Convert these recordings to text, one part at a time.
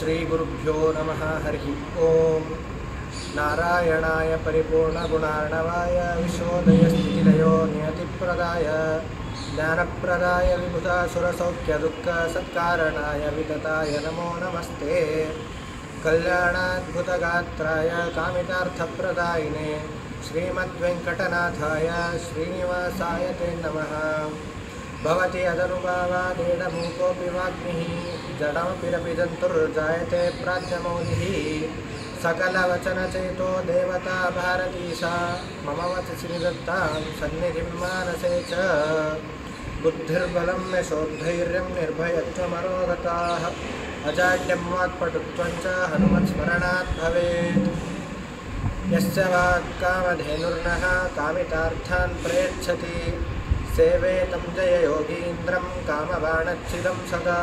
श्रीगुरुभ्यो नमः हरिः ॐ नारायणाय परिपूर्णगुणार्णवाय विश्वोदयस्थितिलयो नियतिप्रदाय ज्ञानप्रदाय विबुधासुरसौख्यदुःखसत्कारणाय वितताय नमो नमस्ते कल्याणाद्भुतगात्राय कामितार्थप्रदायिने श्रीमद्वेङ्कटनाथाय श्रीनिवासाय ते नमः भवति अदनुभावादेडमूकोऽपि वाग्मिः जडमपि रपि जन्तुर्जायते प्राज्ञमौलिः सकलवचनचेतो देवता भारती सा मम वचसि निदत्तां सन्निधिं मानसे च बुद्धिर्बलं यशोद्धैर्यं निर्भयत्वमरोगताः अजाड्यं वाक्पटुत्वं च हनुमत्स्मरणात् भवेत् यस्य वाक्कामधेनुर्नः कामितार्थान् प्रयच्छति सेवे तं जययोगीन्द्रं कामबाणच्छिदं सदा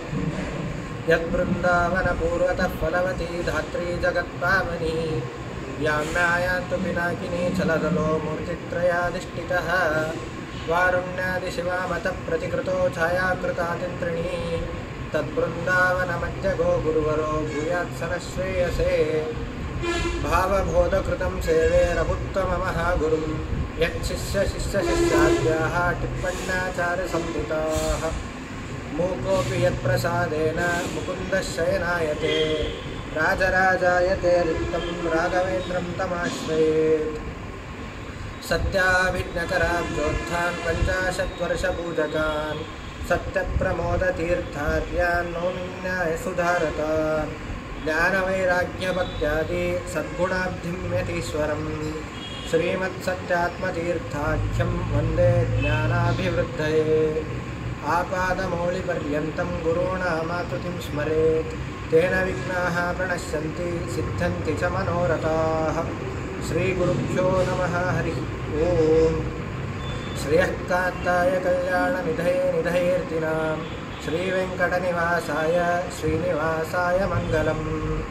यद्बृन्दावनपूर्वतः फलवती धात्री जगत्पावनी व्याम्यायान्तु पिनाकिनी चलदलो मूर्तित्रयाधिष्ठितः वारुण्यादिशिवामतः प्रतिकृतो छायाकृतातिन्त्रिणी तद्बृन्दावनमध्यगो गुरुवरो भूयात् स नः श्रेयसे भावबोधकृतं सेवेरभुत्तममः गुरुं यच्छिष्यशिष्यशिष्याद्याः टिप्पण्याचार्यसंहिताः मूकोऽपि यत्प्रसादेन मुकुन्दशयनायते राजराजायते रिक्तं राघवेन्द्रं तमाश्रयेत् सत्याभिज्ञकराब्जोत्थान् पञ्चाशत्वर्षपूजकान् सत्यप्रमोदतीर्थार्यान् नौमिन्यायसुधारतान् ज्ञानवैराग्यभक्त्यादि सद्गुणाब्धिं यतीश्वरं श्रीमत्सत्यात्मतीर्थाख्यं वन्दे ज्ञानाभिवृद्धये आपादमौलिपर्यन्तं गुरूणामाकृतिं स्मरेत् तेन विघ्नाः प्रणश्यन्ति सिद्धन्ति च मनोरथाः श्रीगुरुभ्यो नमः हरिः ॐ श्रियः कान्ताय कल्याणनिधये निधयेर्तिनां श्रीवेङ्कटनिवासाय श्रीनिवासाय मङ्गलम्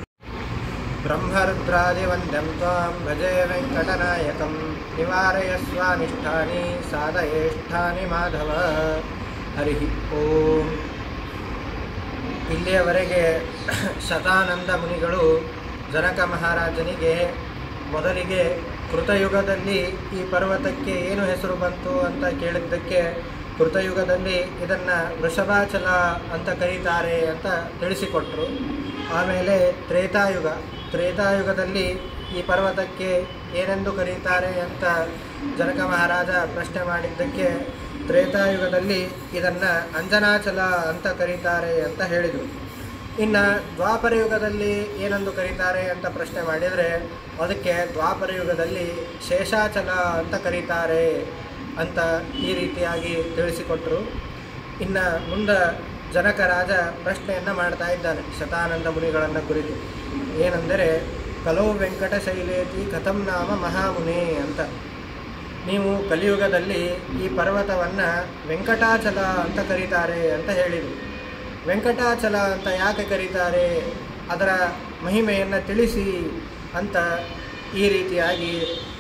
ब्रह्मरुद्रादिवन्द्यं त्वां भजे वेङ्कटनायकं निवारयस्वानिष्ठानि साधयेष्ठानि माधव ಹರಿ ಓಂ ಇಲ್ಲಿಯವರೆಗೆ ಶತಾನಂದ ಮುನಿಗಳು ಜನಕ ಮಹಾರಾಜನಿಗೆ ಮೊದಲಿಗೆ ಕೃತಯುಗದಲ್ಲಿ ಈ ಪರ್ವತಕ್ಕೆ ಏನು ಹೆಸರು ಬಂತು ಅಂತ ಕೇಳಿದ್ದಕ್ಕೆ ಕೃತಯುಗದಲ್ಲಿ ಇದನ್ನು ವೃಷಭಾಚಲ ಅಂತ ಕರೀತಾರೆ ಅಂತ ತಿಳಿಸಿಕೊಟ್ರು ಆಮೇಲೆ ತ್ರೇತಾಯುಗ ತ್ರೇತಾಯುಗದಲ್ಲಿ ಈ ಪರ್ವತಕ್ಕೆ ಏನೆಂದು ಕರೀತಾರೆ ಅಂತ ಜನಕ ಮಹಾರಾಜ ಪ್ರಶ್ನೆ ಮಾಡಿದ್ದಕ್ಕೆ ತ್ರೇತಾಯುಗದಲ್ಲಿ ಇದನ್ನು ಅಂಜನಾಚಲ ಅಂತ ಕರೀತಾರೆ ಅಂತ ಹೇಳಿದರು ಇನ್ನು ದ್ವಾಪರ ಯುಗದಲ್ಲಿ ಏನೆಂದು ಕರೀತಾರೆ ಅಂತ ಪ್ರಶ್ನೆ ಮಾಡಿದರೆ ಅದಕ್ಕೆ ದ್ವಾಪರ ಯುಗದಲ್ಲಿ ಶೇಷಾಚಲ ಅಂತ ಕರೀತಾರೆ ಅಂತ ಈ ರೀತಿಯಾಗಿ ತಿಳಿಸಿಕೊಟ್ರು ಇನ್ನು ಮುಂದೆ ಜನಕ ರಾಜ ಪ್ರಶ್ನೆಯನ್ನು ಮಾಡ್ತಾ ಇದ್ದಾನೆ ಶತಾನಂದ ಮುನಿಗಳನ್ನು ಕುರಿತು ಏನೆಂದರೆ ಕಲೋ ವೆಂಕಟಶೈಲೇತಿ ಕಥಂ ನಾಮ ಮಹಾಮುನಿ ಅಂತ ನೀವು ಕಲಿಯುಗದಲ್ಲಿ ಈ ಪರ್ವತವನ್ನು ವೆಂಕಟಾಚಲ ಅಂತ ಕರೀತಾರೆ ಅಂತ ಹೇಳಿದರು ವೆಂಕಟಾಚಲ ಅಂತ ಯಾಕೆ ಕರೀತಾರೆ ಅದರ ಮಹಿಮೆಯನ್ನು ತಿಳಿಸಿ ಅಂತ ಈ ರೀತಿಯಾಗಿ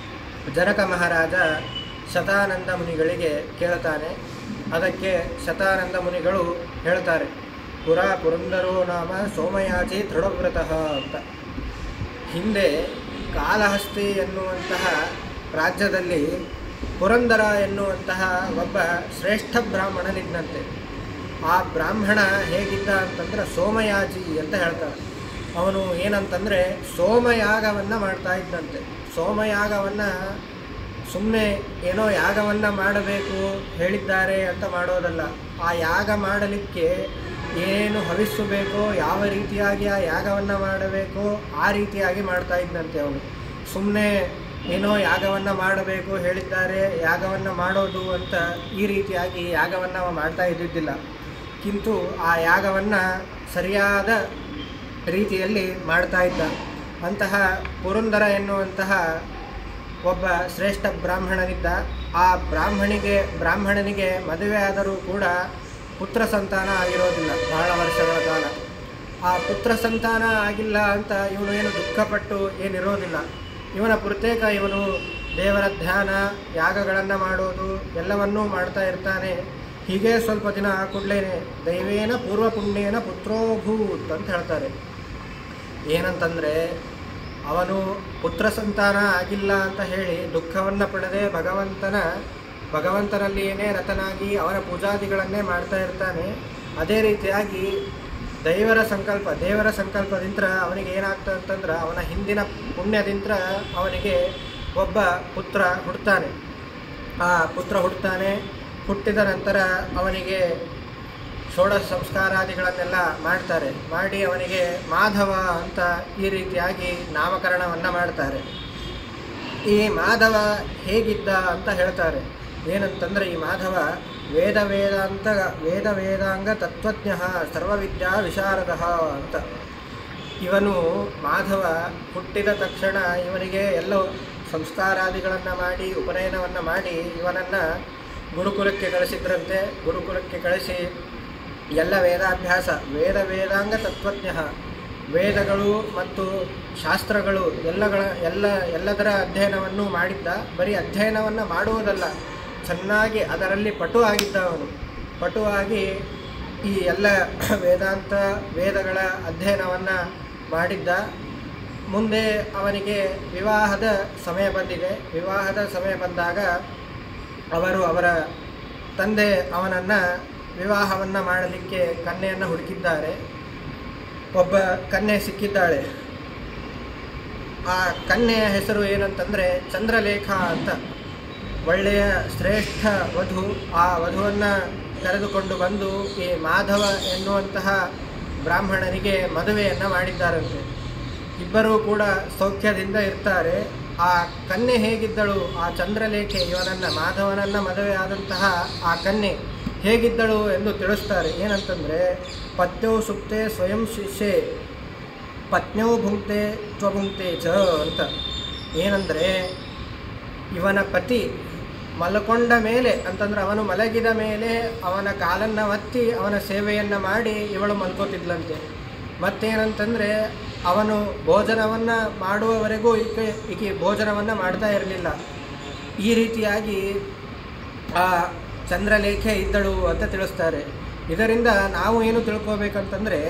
ಜನಕ ಮಹಾರಾಜ ಶತಾನಂದ ಮುನಿಗಳಿಗೆ ಕೇಳ್ತಾನೆ ಅದಕ್ಕೆ ಶತಾನಂದ ಮುನಿಗಳು ಹೇಳ್ತಾರೆ ಪುರಾ ಪುರಂದರೋ ನಾಮ ಸೋಮಯಾಜಿ ದೃಢವ್ರತಃ ಅಂತ ಹಿಂದೆ ಕಾಲಹಸ್ತಿ ಎನ್ನುವಂತಹ ರಾಜ್ಯದಲ್ಲಿ ಪುರಂದರ ಎನ್ನುವಂತಹ ಒಬ್ಬ ಶ್ರೇಷ್ಠ ಬ್ರಾಹ್ಮಣನಿದ್ದಂತೆ ಆ ಬ್ರಾಹ್ಮಣ ಹೇಗಿದ್ದ ಅಂತಂದ್ರೆ ಸೋಮಯಾಜಿ ಅಂತ ಹೇಳ್ತಾರೆ ಅವನು ಏನಂತಂದರೆ ಸೋಮಯಾಗವನ್ನು ಮಾಡ್ತಾ ಇದ್ದಂತೆ ಸೋಮಯಾಗವನ್ನು ಸುಮ್ಮನೆ ಏನೋ ಯಾಗವನ್ನು ಮಾಡಬೇಕು ಹೇಳಿದ್ದಾರೆ ಅಂತ ಮಾಡೋದಲ್ಲ ಆ ಯಾಗ ಮಾಡಲಿಕ್ಕೆ ಏನು ಹವಿಸ್ಸು ಬೇಕೋ ಯಾವ ರೀತಿಯಾಗಿ ಆ ಯಾಗವನ್ನು ಮಾಡಬೇಕೋ ಆ ರೀತಿಯಾಗಿ ಮಾಡ್ತಾ ಇದ್ದಂತೆ ಅವನು ಸುಮ್ಮನೆ ಏನೋ ಯಾಗವನ್ನು ಮಾಡಬೇಕು ಹೇಳಿದ್ದಾರೆ ಯಾಗವನ್ನು ಮಾಡೋದು ಅಂತ ಈ ರೀತಿಯಾಗಿ ಯಾಗವನ್ನು ಮಾಡ್ತಾ ಇದ್ದಿದ್ದಿಲ್ಲ ಕಿಂತು ಆ ಯಾಗವನ್ನು ಸರಿಯಾದ ರೀತಿಯಲ್ಲಿ ಮಾಡ್ತಾ ಇದ್ದ ಅಂತಹ ಪುರಂದರ ಎನ್ನುವಂತಹ ಒಬ್ಬ ಶ್ರೇಷ್ಠ ಬ್ರಾಹ್ಮಣನಿದ್ದ ಆ ಬ್ರಾಹ್ಮಣಿಗೆ ಬ್ರಾಹ್ಮಣನಿಗೆ ಮದುವೆ ಆದರೂ ಕೂಡ ಪುತ್ರ ಸಂತಾನ ಆಗಿರೋದಿಲ್ಲ ಬಹಳ ವರ್ಷಗಳ ಕಾಲ ಆ ಪುತ್ರ ಸಂತಾನ ಆಗಿಲ್ಲ ಅಂತ ಇವನು ಏನು ದುಃಖಪಟ್ಟು ಏನಿರೋದಿಲ್ಲ ಇವನ ಪ್ರತ್ಯೇಕ ಇವನು ದೇವರ ಧ್ಯಾನ ಯಾಗಗಳನ್ನು ಮಾಡೋದು ಎಲ್ಲವನ್ನೂ ಮಾಡ್ತಾ ಇರ್ತಾನೆ ಹೀಗೆ ಸ್ವಲ್ಪ ದಿನ ಕೂಡಲೇ ದೈವೇನ ಪೂರ್ವ ಪುಣ್ಯೇನ ಪುತ್ರೋಭೂತ್ ಅಂತ ಹೇಳ್ತಾರೆ ಏನಂತಂದರೆ ಅವನು ಪುತ್ರ ಸಂತಾನ ಆಗಿಲ್ಲ ಅಂತ ಹೇಳಿ ದುಃಖವನ್ನು ಪಡೆದೇ ಭಗವಂತನ ಭಗವಂತನಲ್ಲಿಯೇ ರತನಾಗಿ ಅವನ ಪೂಜಾದಿಗಳನ್ನೇ ಮಾಡ್ತಾ ಇರ್ತಾನೆ ಅದೇ ರೀತಿಯಾಗಿ ದೈವರ ಸಂಕಲ್ಪ ದೇವರ ಸಂಕಲ್ಪದಿಂದ ಅವನಿಗೆ ಏನಾಗ್ತದೆ ಅಂತಂದ್ರೆ ಅವನ ಹಿಂದಿನ ಪುಣ್ಯದಿಂದ ಅವನಿಗೆ ಒಬ್ಬ ಪುತ್ರ ಹುಡ್ತಾನೆ ಆ ಪುತ್ರ ಹುಡ್ತಾನೆ ಹುಟ್ಟಿದ ನಂತರ ಅವನಿಗೆ ಷೋಡಶ ಸಂಸ್ಕಾರಾದಿಗಳನ್ನೆಲ್ಲ ಮಾಡ್ತಾರೆ ಮಾಡಿ ಅವನಿಗೆ ಮಾಧವ ಅಂತ ಈ ರೀತಿಯಾಗಿ ನಾಮಕರಣವನ್ನು ಮಾಡ್ತಾರೆ ಈ ಮಾಧವ ಹೇಗಿದ್ದ ಅಂತ ಹೇಳ್ತಾರೆ ಏನಂತಂದರೆ ಈ ಮಾಧವ ವೇದ ವೇದಾಂತ ವೇದ ವೇದಾಂಗ ತತ್ವಜ್ಞ ಸರ್ವವಿದ್ಯಾ ವಿಶಾರದ ಅಂತ ಇವನು ಮಾಧವ ಹುಟ್ಟಿದ ತಕ್ಷಣ ಇವನಿಗೆ ಎಲ್ಲ ಸಂಸ್ಕಾರಾದಿಗಳನ್ನು ಮಾಡಿ ಉಪನಯನವನ್ನು ಮಾಡಿ ಇವನನ್ನು ಗುರುಕುಲಕ್ಕೆ ಕಳಿಸಿದ್ರಂತೆ ಗುರುಕುಲಕ್ಕೆ ಕಳಿಸಿ ಎಲ್ಲ ವೇದಾಭ್ಯಾಸ ವೇದ ವೇದಾಂಗ ತತ್ವಜ್ಞ ವೇದಗಳು ಮತ್ತು ಶಾಸ್ತ್ರಗಳು ಎಲ್ಲಗಳ ಎಲ್ಲ ಎಲ್ಲದರ ಅಧ್ಯಯನವನ್ನು ಮಾಡಿದ್ದ ಬರೀ ಅಧ್ಯಯನವನ್ನು ಮಾಡುವುದಲ್ಲ ಚೆನ್ನಾಗಿ ಅದರಲ್ಲಿ ಪಟು ಆಗಿದ್ದ ಅವನು ಪಟುವಾಗಿ ಈ ಎಲ್ಲ ವೇದಾಂತ ವೇದಗಳ ಅಧ್ಯಯನವನ್ನು ಮಾಡಿದ್ದ ಮುಂದೆ ಅವನಿಗೆ ವಿವಾಹದ ಸಮಯ ಬಂದಿದೆ ವಿವಾಹದ ಸಮಯ ಬಂದಾಗ ಅವರು ಅವರ ತಂದೆ ಅವನನ್ನು ವಿವಾಹವನ್ನು ಮಾಡಲಿಕ್ಕೆ ಕನ್ಯೆಯನ್ನು ಹುಡುಕಿದ್ದಾರೆ ಒಬ್ಬ ಕನ್ಯೆ ಸಿಕ್ಕಿದ್ದಾಳೆ ಆ ಕನ್ಯೆಯ ಹೆಸರು ಏನಂತಂದರೆ ಚಂದ್ರಲೇಖ ಅಂತ ಒಳ್ಳೆಯ ಶ್ರೇಷ್ಠ ವಧು ಆ ವಧುವನ್ನು ಕರೆದುಕೊಂಡು ಬಂದು ಈ ಮಾಧವ ಎನ್ನುವಂತಹ ಬ್ರಾಹ್ಮಣನಿಗೆ ಮದುವೆಯನ್ನು ಮಾಡಿದ್ದಾರಂತೆ ಇಬ್ಬರೂ ಕೂಡ ಸೌಖ್ಯದಿಂದ ಇರ್ತಾರೆ ಆ ಕನ್ಯೆ ಹೇಗಿದ್ದಳು ಆ ಚಂದ್ರಲೇಖೆ ಇವನನ್ನು ಮಾಧವನನ್ನು ಮದುವೆ ಆದಂತಹ ಆ ಕನ್ಯೆ ಹೇಗಿದ್ದಳು ಎಂದು ತಿಳಿಸ್ತಾರೆ ಏನಂತಂದರೆ ಪತ್ಯೌ ಸುಪ್ತೆ ಸ್ವಯಂ ಶಿಷ್ಯೆ ಪತ್ನ್ಯೌ ಭುಂಕ್ತೆ ತ್ವಭುಂಕ್ತೆ ಚ ಅಂತ ಏನಂದರೆ ಇವನ ಪತಿ ಮಲ್ಕೊಂಡ ಮೇಲೆ ಅಂತಂದ್ರೆ ಅವನು ಮಲಗಿದ ಮೇಲೆ ಅವನ ಕಾಲನ್ನು ಒತ್ತಿ ಅವನ ಸೇವೆಯನ್ನು ಮಾಡಿ ಇವಳು ಮಲ್ಕೋತಿದ್ಲಂತೆ ಮತ್ತೇನಂತಂದರೆ ಅವನು ಭೋಜನವನ್ನು ಮಾಡುವವರೆಗೂ ಈಕೆ ಈಕೆ ಭೋಜನವನ್ನು ಮಾಡ್ತಾ ಇರಲಿಲ್ಲ ಈ ರೀತಿಯಾಗಿ ಆ ಚಂದ್ರಲೇಖೆ ಇದ್ದಳು ಅಂತ ತಿಳಿಸ್ತಾರೆ ಇದರಿಂದ ನಾವು ಏನು ತಿಳ್ಕೋಬೇಕಂತಂದರೆ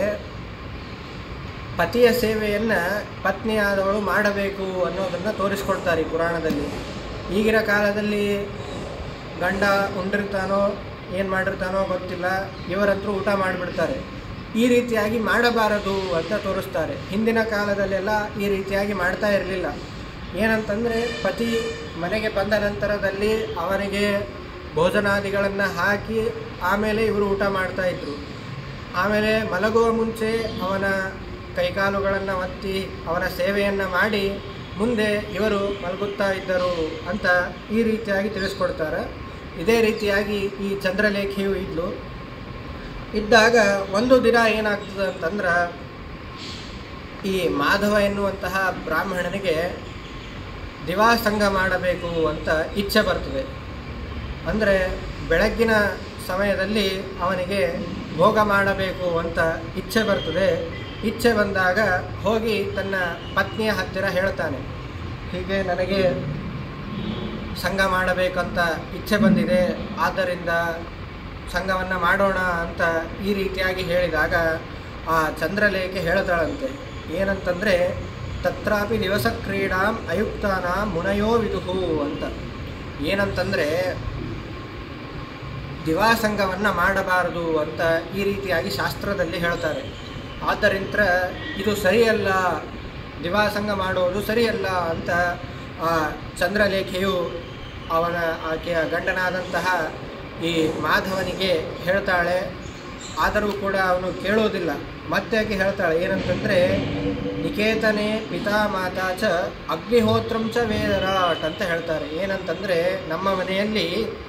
ಪತಿಯ ಸೇವೆಯನ್ನು ಪತ್ನಿಯಾದವಳು ಮಾಡಬೇಕು ಅನ್ನೋದನ್ನು ತೋರಿಸ್ಕೊಡ್ತಾರೆ ಈ ಪುರಾಣದಲ್ಲಿ ಈಗಿನ ಕಾಲದಲ್ಲಿ ಗಂಡ ಉಂಡಿರ್ತಾನೋ ಏನು ಮಾಡಿರ್ತಾನೋ ಗೊತ್ತಿಲ್ಲ ಇವರಂತರೂ ಊಟ ಮಾಡಿಬಿಡ್ತಾರೆ ಈ ರೀತಿಯಾಗಿ ಮಾಡಬಾರದು ಅಂತ ತೋರಿಸ್ತಾರೆ ಹಿಂದಿನ ಕಾಲದಲ್ಲೆಲ್ಲ ಈ ರೀತಿಯಾಗಿ ಮಾಡ್ತಾ ಇರಲಿಲ್ಲ ಏನಂತಂದರೆ ಪತಿ ಮನೆಗೆ ಬಂದ ನಂತರದಲ್ಲಿ ಅವನಿಗೆ ಭೋಜನಾದಿಗಳನ್ನು ಹಾಕಿ ಆಮೇಲೆ ಇವರು ಊಟ ಮಾಡ್ತಾಯಿದ್ರು ಆಮೇಲೆ ಮಲಗುವ ಮುಂಚೆ ಅವನ ಕೈಕಾಲುಗಳನ್ನು ಒತ್ತಿ ಅವನ ಸೇವೆಯನ್ನು ಮಾಡಿ ಮುಂದೆ ಇವರು ಮಲಗುತ್ತಾ ಇದ್ದರು ಅಂತ ಈ ರೀತಿಯಾಗಿ ತಿಳಿಸ್ಕೊಡ್ತಾರೆ ಇದೇ ರೀತಿಯಾಗಿ ಈ ಚಂದ್ರಲೇಖೆಯು ಇದ್ಲು ಇದ್ದಾಗ ಒಂದು ದಿನ ಏನಾಗ್ತದೆ ಅಂತಂದ್ರೆ ಈ ಮಾಧವ ಎನ್ನುವಂತಹ ಬ್ರಾಹ್ಮಣನಿಗೆ ದಿವಾಸಂಗ ಮಾಡಬೇಕು ಅಂತ ಇಚ್ಛೆ ಬರ್ತದೆ ಅಂದರೆ ಬೆಳಗ್ಗಿನ ಸಮಯದಲ್ಲಿ ಅವನಿಗೆ ಭೋಗ ಮಾಡಬೇಕು ಅಂತ ಇಚ್ಛೆ ಬರ್ತದೆ ಇಚ್ಛೆ ಬಂದಾಗ ಹೋಗಿ ತನ್ನ ಪತ್ನಿಯ ಹತ್ತಿರ ಹೇಳ್ತಾನೆ ಹೀಗೆ ನನಗೆ ಸಂಘ ಮಾಡಬೇಕಂತ ಇಚ್ಛೆ ಬಂದಿದೆ ಆದ್ದರಿಂದ ಸಂಘವನ್ನು ಮಾಡೋಣ ಅಂತ ಈ ರೀತಿಯಾಗಿ ಹೇಳಿದಾಗ ಆ ಚಂದ್ರಲೇಖೆ ಹೇಳ್ತಾಳಂತೆ ಏನಂತಂದರೆ ತತ್ರಾಪಿ ದಿವಸ ಕ್ರೀಡಾಂ ಅಯುಕ್ತಾನ ಮುನಯೋ ವಿದುಹು ಅಂತ ಏನಂತಂದರೆ ದಿವಾಸಂಗವನ್ನು ಮಾಡಬಾರದು ಅಂತ ಈ ರೀತಿಯಾಗಿ ಶಾಸ್ತ್ರದಲ್ಲಿ ಹೇಳ್ತಾರೆ ಆದ್ದರಿಂದ ಇದು ಸರಿಯಲ್ಲ ದಿವಾಸಂಗ ಮಾಡುವುದು ಸರಿಯಲ್ಲ ಅಂತ ಆ ಚಂದ್ರಲೇಖೆಯು ಅವನ ಆಕೆಯ ಗಂಡನಾದಂತಹ ಈ ಮಾಧವನಿಗೆ ಹೇಳ್ತಾಳೆ ಆದರೂ ಕೂಡ ಅವನು ಕೇಳೋದಿಲ್ಲ ಮತ್ತೆ ಆಕೆ ಹೇಳ್ತಾಳೆ ಏನಂತಂದರೆ ನಿಕೇತನೆ ಪಿತಾ ಮಾತಾ ಚ ಅಗ್ನಿಹೋತ್ರಂ ಚ ವೇದರಾಟ್ ಅಂತ ಹೇಳ್ತಾರೆ ಏನಂತಂದರೆ ನಮ್ಮ ಮನೆಯಲ್ಲಿ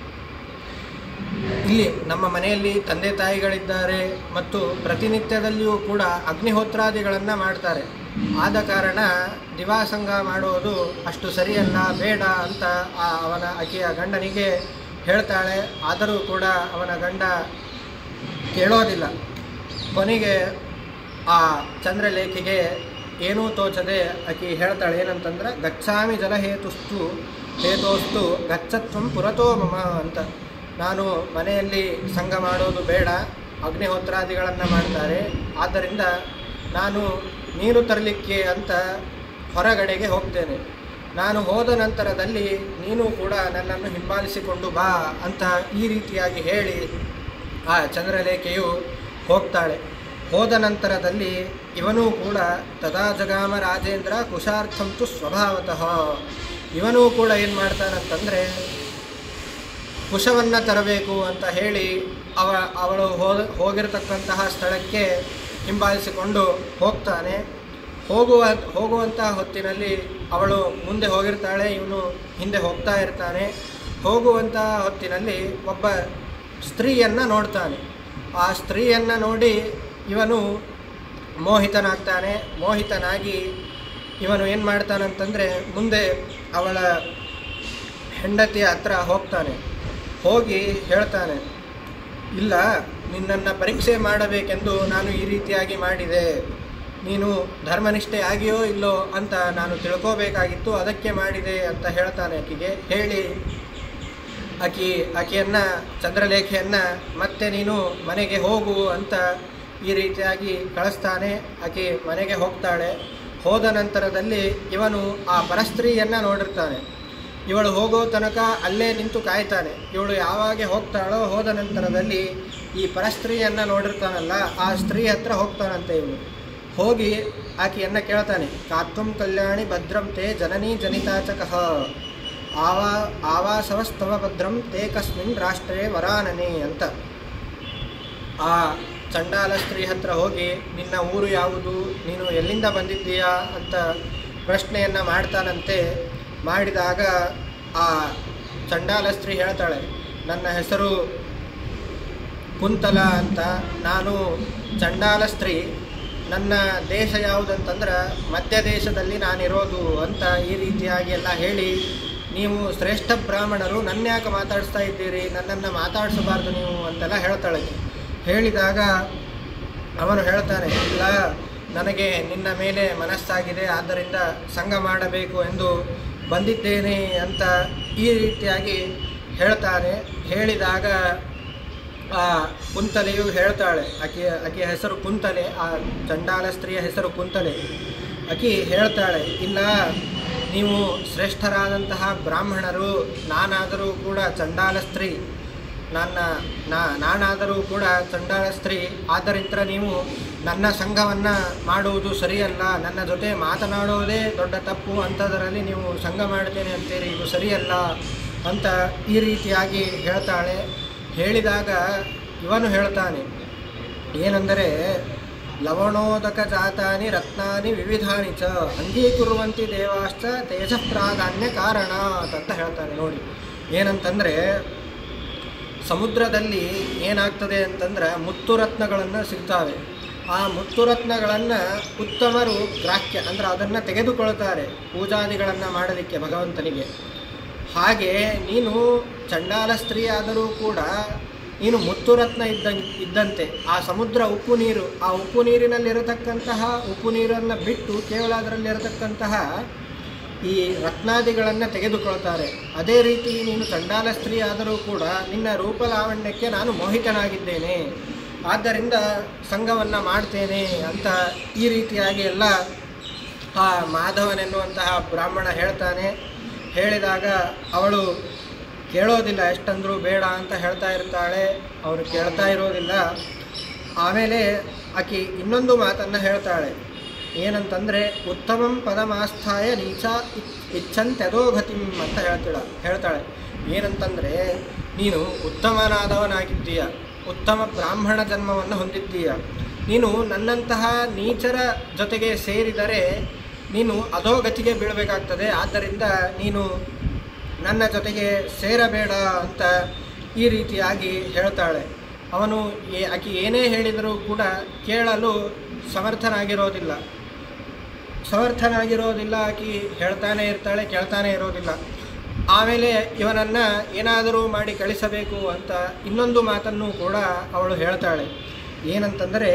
ಇಲ್ಲಿ ನಮ್ಮ ಮನೆಯಲ್ಲಿ ತಂದೆ ತಾಯಿಗಳಿದ್ದಾರೆ ಮತ್ತು ಪ್ರತಿನಿತ್ಯದಲ್ಲಿಯೂ ಕೂಡ ಅಗ್ನಿಹೋತ್ರಾದಿಗಳನ್ನು ಮಾಡ್ತಾರೆ ಆದ ಕಾರಣ ದಿವಾಸಂಗ ಮಾಡುವುದು ಅಷ್ಟು ಸರಿಯಲ್ಲ ಬೇಡ ಅಂತ ಆ ಅವನ ಆಕೆಯ ಗಂಡನಿಗೆ ಹೇಳ್ತಾಳೆ ಆದರೂ ಕೂಡ ಅವನ ಗಂಡ ಕೇಳೋದಿಲ್ಲ ಕೊನೆಗೆ ಆ ಚಂದ್ರಲೇಖೆಗೆ ಏನೂ ತೋಚದೆ ಆಕೆ ಹೇಳ್ತಾಳೆ ಏನಂತಂದ್ರೆ ಗಚ್ಚಾಮಿ ಜಲಹೇತುಸ್ತು ಹೇತೋಸ್ತು ಗಚ್ಚತ್ವಂ ಪುರತೋ ಮಮ ಅಂತ ನಾನು ಮನೆಯಲ್ಲಿ ಸಂಘ ಮಾಡೋದು ಬೇಡ ಅಗ್ನಿಹೋತ್ರಾದಿಗಳನ್ನು ಮಾಡ್ತಾರೆ ಆದ್ದರಿಂದ ನಾನು ನೀರು ತರಲಿಕ್ಕೆ ಅಂತ ಹೊರಗಡೆಗೆ ಹೋಗ್ತೇನೆ ನಾನು ಹೋದ ನಂತರದಲ್ಲಿ ನೀನು ಕೂಡ ನನ್ನನ್ನು ಹಿಂಬಾಲಿಸಿಕೊಂಡು ಬಾ ಅಂತ ಈ ರೀತಿಯಾಗಿ ಹೇಳಿ ಆ ಚಂದ್ರಲೇಖೆಯು ಹೋಗ್ತಾಳೆ ಹೋದ ನಂತರದಲ್ಲಿ ಇವನೂ ಕೂಡ ತದಾ ಜಗಾಮ ರಾಜೇಂದ್ರ ಕುಶಾರ್ಥಂತು ಸ್ವಭಾವತಃ ಇವನೂ ಕೂಡ ಏನು ಮಾಡ್ತಾನಂತಂದರೆ ಕುಶವನ್ನು ತರಬೇಕು ಅಂತ ಹೇಳಿ ಅವ ಅವಳು ಹೋದ ಹೋಗಿರತಕ್ಕಂತಹ ಸ್ಥಳಕ್ಕೆ ಹಿಂಬಾಲಿಸಿಕೊಂಡು ಹೋಗ್ತಾನೆ ಹೋಗುವ ಹೋಗುವಂತಹ ಹೊತ್ತಿನಲ್ಲಿ ಅವಳು ಮುಂದೆ ಹೋಗಿರ್ತಾಳೆ ಇವನು ಹಿಂದೆ ಹೋಗ್ತಾ ಇರ್ತಾನೆ ಹೋಗುವಂತಹ ಹೊತ್ತಿನಲ್ಲಿ ಒಬ್ಬ ಸ್ತ್ರೀಯನ್ನು ನೋಡ್ತಾನೆ ಆ ಸ್ತ್ರೀಯನ್ನು ನೋಡಿ ಇವನು ಮೋಹಿತನಾಗ್ತಾನೆ ಮೋಹಿತನಾಗಿ ಇವನು ಏನು ಮಾಡ್ತಾನಂತಂದರೆ ಮುಂದೆ ಅವಳ ಹೆಂಡತಿಯ ಹತ್ರ ಹೋಗ್ತಾನೆ ಹೋಗಿ ಹೇಳ್ತಾನೆ ಇಲ್ಲ ನಿನ್ನನ್ನು ಪರೀಕ್ಷೆ ಮಾಡಬೇಕೆಂದು ನಾನು ಈ ರೀತಿಯಾಗಿ ಮಾಡಿದೆ ನೀನು ಧರ್ಮನಿಷ್ಠೆ ಆಗಿಯೋ ಇಲ್ಲೋ ಅಂತ ನಾನು ತಿಳ್ಕೋಬೇಕಾಗಿತ್ತು ಅದಕ್ಕೆ ಮಾಡಿದೆ ಅಂತ ಹೇಳ್ತಾನೆ ಆಕಿಗೆ ಹೇಳಿ ಆಕಿ ಆಕೆಯನ್ನು ಚಂದ್ರಲೇಖೆಯನ್ನು ಮತ್ತೆ ನೀನು ಮನೆಗೆ ಹೋಗು ಅಂತ ಈ ರೀತಿಯಾಗಿ ಕಳಿಸ್ತಾನೆ ಆಕೆ ಮನೆಗೆ ಹೋಗ್ತಾಳೆ ಹೋದ ನಂತರದಲ್ಲಿ ಇವನು ಆ ಪರಸ್ತ್ರೀಯನ್ನು ನೋಡಿರ್ತಾನೆ ಇವಳು ಹೋಗೋ ತನಕ ಅಲ್ಲೇ ನಿಂತು ಕಾಯ್ತಾನೆ ಇವಳು ಯಾವಾಗ ಹೋಗ್ತಾಳೋ ಹೋದ ನಂತರದಲ್ಲಿ ಈ ಪರಸ್ತ್ರೀಯನ್ನು ನೋಡಿರ್ತಾನಲ್ಲ ಆ ಸ್ತ್ರೀ ಹತ್ರ ಹೋಗ್ತಾನಂತೆ ಇವನು ಹೋಗಿ ಆಕೆಯನ್ನು ಕೇಳ್ತಾನೆ ಕಾತ್ವಂ ಕಲ್ಯಾಣಿ ಭದ್ರಂ ತೇ ಜನನೀ ಜನಿತಾಚಕಃ ಆವಾ ಆವಾಸವಸ್ತವ ಭದ್ರಂ ತೇ ಕಸ್ಮಿನ್ ರಾಷ್ಟ್ರೇ ವರಾನನೆ ಅಂತ ಆ ಚಂಡಾಲ ಸ್ತ್ರೀ ಹತ್ರ ಹೋಗಿ ನಿನ್ನ ಊರು ಯಾವುದು ನೀನು ಎಲ್ಲಿಂದ ಬಂದಿದ್ದೀಯಾ ಅಂತ ಪ್ರಶ್ನೆಯನ್ನು ಮಾಡ್ತಾನಂತೆ ಮಾಡಿದಾಗ ಆ ಚಂಡಾಲ ಸ್ತ್ರೀ ಹೇಳ್ತಾಳೆ ನನ್ನ ಹೆಸರು ಕುಂತಲ ಅಂತ ನಾನು ಚಂಡಾಲ ಸ್ತ್ರೀ ನನ್ನ ದೇಶ ಯಾವುದಂತಂದ್ರೆ ಮಧ್ಯ ದೇಶದಲ್ಲಿ ನಾನಿರೋದು ಅಂತ ಈ ರೀತಿಯಾಗಿ ಎಲ್ಲ ಹೇಳಿ ನೀವು ಶ್ರೇಷ್ಠ ಬ್ರಾಹ್ಮಣರು ನನ್ನ ಯಾಕೆ ಮಾತಾಡಿಸ್ತಾ ಇದ್ದೀರಿ ನನ್ನನ್ನು ಮಾತಾಡಿಸಬಾರ್ದು ನೀವು ಅಂತೆಲ್ಲ ಹೇಳ್ತಾಳೆ ಹೇಳಿದಾಗ ಅವನು ಹೇಳ್ತಾನೆ ಇಲ್ಲ ನನಗೆ ನಿನ್ನ ಮೇಲೆ ಮನಸ್ಸಾಗಿದೆ ಆದ್ದರಿಂದ ಸಂಘ ಮಾಡಬೇಕು ಎಂದು ಬಂದಿದ್ದೇನೆ ಅಂತ ಈ ರೀತಿಯಾಗಿ ಹೇಳ್ತಾನೆ ಹೇಳಿದಾಗ ಆ ಕುಂತಲೆಯು ಹೇಳ್ತಾಳೆ ಆಕೆಯ ಆಕೆಯ ಹೆಸರು ಕುಂತಲೆ ಆ ಚಂಡಾಲ ಸ್ತ್ರೀಯ ಹೆಸರು ಕುಂತಲೆ ಆಕೆ ಹೇಳ್ತಾಳೆ ಇಲ್ಲ ನೀವು ಶ್ರೇಷ್ಠರಾದಂತಹ ಬ್ರಾಹ್ಮಣರು ನಾನಾದರೂ ಕೂಡ ಚಂಡಾಲ ಸ್ತ್ರೀ ನನ್ನ ನಾ ನಾನಾದರೂ ಕೂಡ ಚಂಡಾಲ ಸ್ತ್ರೀ ಆದ್ದರಿಂದ ನೀವು ನನ್ನ ಸಂಘವನ್ನು ಮಾಡುವುದು ಸರಿಯಲ್ಲ ನನ್ನ ಜೊತೆ ಮಾತನಾಡೋದೇ ದೊಡ್ಡ ತಪ್ಪು ಅಂಥದರಲ್ಲಿ ನೀವು ಸಂಘ ಮಾಡ್ತೇನೆ ಅಂತೀರಿ ಇದು ಸರಿಯಲ್ಲ ಅಂತ ಈ ರೀತಿಯಾಗಿ ಹೇಳ್ತಾಳೆ ಹೇಳಿದಾಗ ಇವನು ಹೇಳ್ತಾನೆ ಏನೆಂದರೆ ಲವಣೋದಕ ಜಾತಾನಿ ರತ್ನಾನಿ ವಿವಿಧಾನಿ ಚ ಅಂಗೀಕುರುವಂತಿ ದೇವಾಶ್ಚ ತೇಜ ಪ್ರಾಧಾನ್ಯ ಕಾರಣ ಅಂತ ಹೇಳ್ತಾನೆ ನೋಡಿ ಏನಂತಂದರೆ ಸಮುದ್ರದಲ್ಲಿ ಏನಾಗ್ತದೆ ಅಂತಂದ್ರೆ ಮುತ್ತು ರತ್ನಗಳನ್ನು ಸಿಗ್ತವೆ ಆ ಮುತ್ತು ರತ್ನಗಳನ್ನು ಉತ್ತಮರು ಗ್ರಾಹ್ಯ ಅಂದ್ರೆ ಅದನ್ನು ತೆಗೆದುಕೊಳ್ತಾರೆ ಪೂಜಾದಿಗಳನ್ನು ಮಾಡಲಿಕ್ಕೆ ಭಗವಂತನಿಗೆ ಹಾಗೆ ನೀನು ಚಂಡಾಲ ಸ್ತ್ರೀ ಆದರೂ ಕೂಡ ನೀನು ಮುತ್ತು ರತ್ನ ಇದ್ದ ಇದ್ದಂತೆ ಆ ಸಮುದ್ರ ಉಪ್ಪು ನೀರು ಆ ಉಪ್ಪು ನೀರಿನಲ್ಲಿರತಕ್ಕಂತಹ ಉಪ್ಪು ನೀರನ್ನು ಬಿಟ್ಟು ಕೇವಲ ಅದರಲ್ಲಿರತಕ್ಕಂತಹ ಈ ರತ್ನಾದಿಗಳನ್ನು ತೆಗೆದುಕೊಳ್ತಾರೆ ಅದೇ ರೀತಿ ನೀನು ಚಂಡಾಲ ಸ್ತ್ರೀ ಆದರೂ ಕೂಡ ನಿನ್ನ ರೂಪಲಾವಣ್ಯಕ್ಕೆ ನಾನು ಮೋಹಿತನಾಗಿದ್ದೇನೆ ಆದ್ದರಿಂದ ಸಂಘವನ್ನು ಮಾಡ್ತೇನೆ ಅಂತ ಈ ರೀತಿಯಾಗಿ ಎಲ್ಲ ಆ ಮಾಧವನೆನ್ನುವಂತಹ ಬ್ರಾಹ್ಮಣ ಹೇಳ್ತಾನೆ ಹೇಳಿದಾಗ ಅವಳು ಕೇಳೋದಿಲ್ಲ ಎಷ್ಟಂದರೂ ಬೇಡ ಅಂತ ಹೇಳ್ತಾ ಇರ್ತಾಳೆ ಅವನು ಕೇಳ್ತಾ ಇರೋದಿಲ್ಲ ಆಮೇಲೆ ಆಕೆ ಇನ್ನೊಂದು ಮಾತನ್ನು ಹೇಳ್ತಾಳೆ ಏನಂತಂದರೆ ಉತ್ತಮಂ ಪದಮಾಸ್ಥಾಯ ನೀಚ ಇಚ್ಛಂತ್ಯದೋಗತಿಂ ಅಂತ ಹೇಳ್ತಾಳ ಹೇಳ್ತಾಳೆ ಏನಂತಂದರೆ ನೀನು ಉತ್ತಮನಾದವನಾಗಿದ್ದೀಯ ಉತ್ತಮ ಬ್ರಾಹ್ಮಣ ಜನ್ಮವನ್ನು ಹೊಂದಿದ್ದೀಯ ನೀನು ನನ್ನಂತಹ ನೀಚರ ಜೊತೆಗೆ ಸೇರಿದರೆ ನೀನು ಅಧೋಗತಿಗೆ ಬೀಳಬೇಕಾಗ್ತದೆ ಆದ್ದರಿಂದ ನೀನು ನನ್ನ ಜೊತೆಗೆ ಸೇರಬೇಡ ಅಂತ ಈ ರೀತಿಯಾಗಿ ಹೇಳ್ತಾಳೆ ಅವನು ಏ ಆಕೆ ಏನೇ ಹೇಳಿದರೂ ಕೂಡ ಕೇಳಲು ಸಮರ್ಥನಾಗಿರೋದಿಲ್ಲ ಸಮರ್ಥನಾಗಿರೋದಿಲ್ಲ ಆಕೆ ಹೇಳ್ತಾನೆ ಇರ್ತಾಳೆ ಕೇಳ್ತಾನೆ ಇರೋದಿಲ್ಲ ಆಮೇಲೆ ಇವನನ್ನು ಏನಾದರೂ ಮಾಡಿ ಕಳಿಸಬೇಕು ಅಂತ ಇನ್ನೊಂದು ಮಾತನ್ನು ಕೂಡ ಅವಳು ಹೇಳ್ತಾಳೆ ಏನಂತಂದರೆ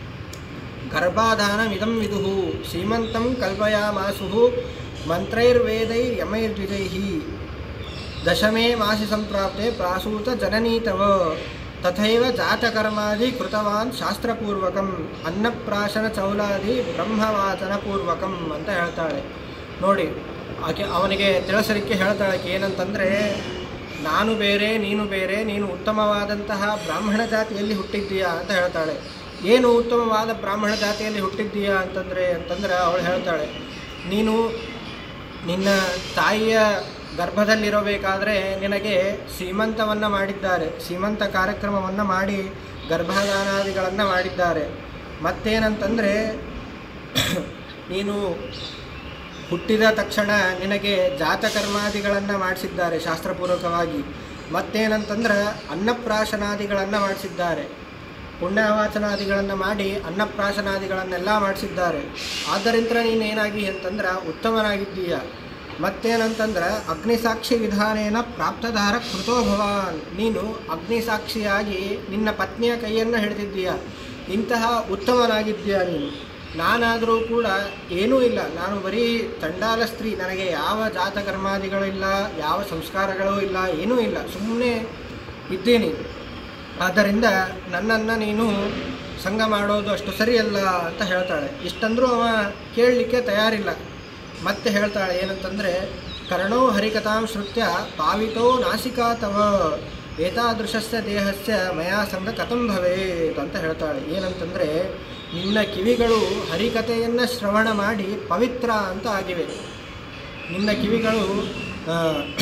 ಗರ್ಭಾಧಾನಮಿದಂ ವಿದುಹು ಶ್ರೀಮಂತಂ ಕಲ್ಪಯಾಮಾಸು ಮಂತ್ರೈರ್ವೇದೈ ಯಮೈರ್ದ್ವಿಜೈ ದಶಮೇ ಮಾಸಿ ಸಂಪ್ರಾಪ್ತೆ ಪ್ರಾಸೂತ ಜನನೀತವ ತಥೈವ ಜಾತಕರ್ಮಾದಿ ಕೃತವಾನ್ ಶಾಸ್ತ್ರಪೂರ್ವಕಂ ಅನ್ನಪ್ರಾಶನ ಚೌಲಾದಿ ಬ್ರಹ್ಮವಾಚನ ಪೂರ್ವಕಂ ಅಂತ ಹೇಳ್ತಾಳೆ ನೋಡಿ ಆಕೆ ಅವನಿಗೆ ತಿಳಿಸಲಿಕ್ಕೆ ಹೇಳ್ತಾಳೆ ಆಕೆ ಏನಂತಂದರೆ ನಾನು ಬೇರೆ ನೀನು ಬೇರೆ ನೀನು ಉತ್ತಮವಾದಂತಹ ಬ್ರಾಹ್ಮಣ ಜಾತಿಯಲ್ಲಿ ಹುಟ್ಟಿದ್ದೀಯಾ ಅಂತ ಹೇಳ್ತಾಳೆ ಏನು ಉತ್ತಮವಾದ ಬ್ರಾಹ್ಮಣ ಜಾತಿಯಲ್ಲಿ ಹುಟ್ಟಿದ್ದೀಯಾ ಅಂತಂದರೆ ಅಂತಂದ್ರೆ ಅವಳು ಹೇಳ್ತಾಳೆ ನೀನು ನಿನ್ನ ತಾಯಿಯ ಗರ್ಭದಲ್ಲಿರಬೇಕಾದ್ರೆ ನಿನಗೆ ಸೀಮಂತವನ್ನು ಮಾಡಿದ್ದಾರೆ ಸೀಮಂತ ಕಾರ್ಯಕ್ರಮವನ್ನು ಮಾಡಿ ಗರ್ಭದಾನಾದಿಗಳನ್ನು ಮಾಡಿದ್ದಾರೆ ಮತ್ತೇನಂತಂದರೆ ನೀನು ಹುಟ್ಟಿದ ತಕ್ಷಣ ನಿನಗೆ ಜಾತಕರ್ಮಾದಿಗಳನ್ನು ಮಾಡಿಸಿದ್ದಾರೆ ಶಾಸ್ತ್ರಪೂರ್ವಕವಾಗಿ ಮತ್ತೇನಂತಂದ್ರೆ ಅನ್ನಪ್ರಾಶನಾದಿಗಳನ್ನು ಮಾಡಿಸಿದ್ದಾರೆ ಪುಣ್ಯವಾಚನಾದಿಗಳನ್ನು ಮಾಡಿ ಅನ್ನಪ್ರಾಶನಾದಿಗಳನ್ನೆಲ್ಲ ಮಾಡಿಸಿದ್ದಾರೆ ಆದ್ದರಿಂದ ನೀನು ಏನಾಗಿ ಅಂತಂದ್ರೆ ಉತ್ತಮನಾಗಿದ್ದೀಯ ಮತ್ತೇನಂತಂದ್ರೆ ಅಗ್ನಿಸಾಕ್ಷಿ ವಿಧಾನೇನ ಪ್ರಾಪ್ತಧಾರ ಕೃತೋ ಭವಾನ್ ನೀನು ಅಗ್ನಿಸಾಕ್ಷಿಯಾಗಿ ನಿನ್ನ ಪತ್ನಿಯ ಕೈಯನ್ನು ಹಿಡಿದಿದ್ದೀಯ ಇಂತಹ ಉತ್ತಮನಾಗಿದ್ದೀಯ ನೀನು ನಾನಾದರೂ ಕೂಡ ಏನೂ ಇಲ್ಲ ನಾನು ಬರೀ ಚಂಡಾಲ ಸ್ತ್ರೀ ನನಗೆ ಯಾವ ಜಾತಕರ್ಮಾದಿಗಳಿಲ್ಲ ಯಾವ ಸಂಸ್ಕಾರಗಳೂ ಇಲ್ಲ ಏನೂ ಇಲ್ಲ ಸುಮ್ಮನೆ ಇದ್ದೀನಿ ಆದ್ದರಿಂದ ನನ್ನನ್ನು ನೀನು ಸಂಘ ಮಾಡೋದು ಅಷ್ಟು ಸರಿಯಲ್ಲ ಅಂತ ಹೇಳ್ತಾಳೆ ಇಷ್ಟಂದ್ರೂ ಅವ ಕೇಳಲಿಕ್ಕೆ ತಯಾರಿಲ್ಲ ಮತ್ತೆ ಹೇಳ್ತಾಳೆ ಏನಂತಂದರೆ ಕರ್ಣೋ ಹರಿಕಥಾಂ ಶ್ರುತ್ಯ ಪಾವಿತೋ ನಾಸಿಕಾ ತವ ಏತಾದೃಶಸ್ಯ ದೇಹಸ್ಯ ಮಯಾ ಸಂಘ ಕಥಂ ಭವೇತ್ ಅಂತ ಹೇಳ್ತಾಳೆ ಏನಂತಂದರೆ ನಿನ್ನ ಕಿವಿಗಳು ಹರಿಕಥೆಯನ್ನು ಶ್ರವಣ ಮಾಡಿ ಪವಿತ್ರ ಅಂತ ಆಗಿವೆ ನಿನ್ನ ಕಿವಿಗಳು ಆ,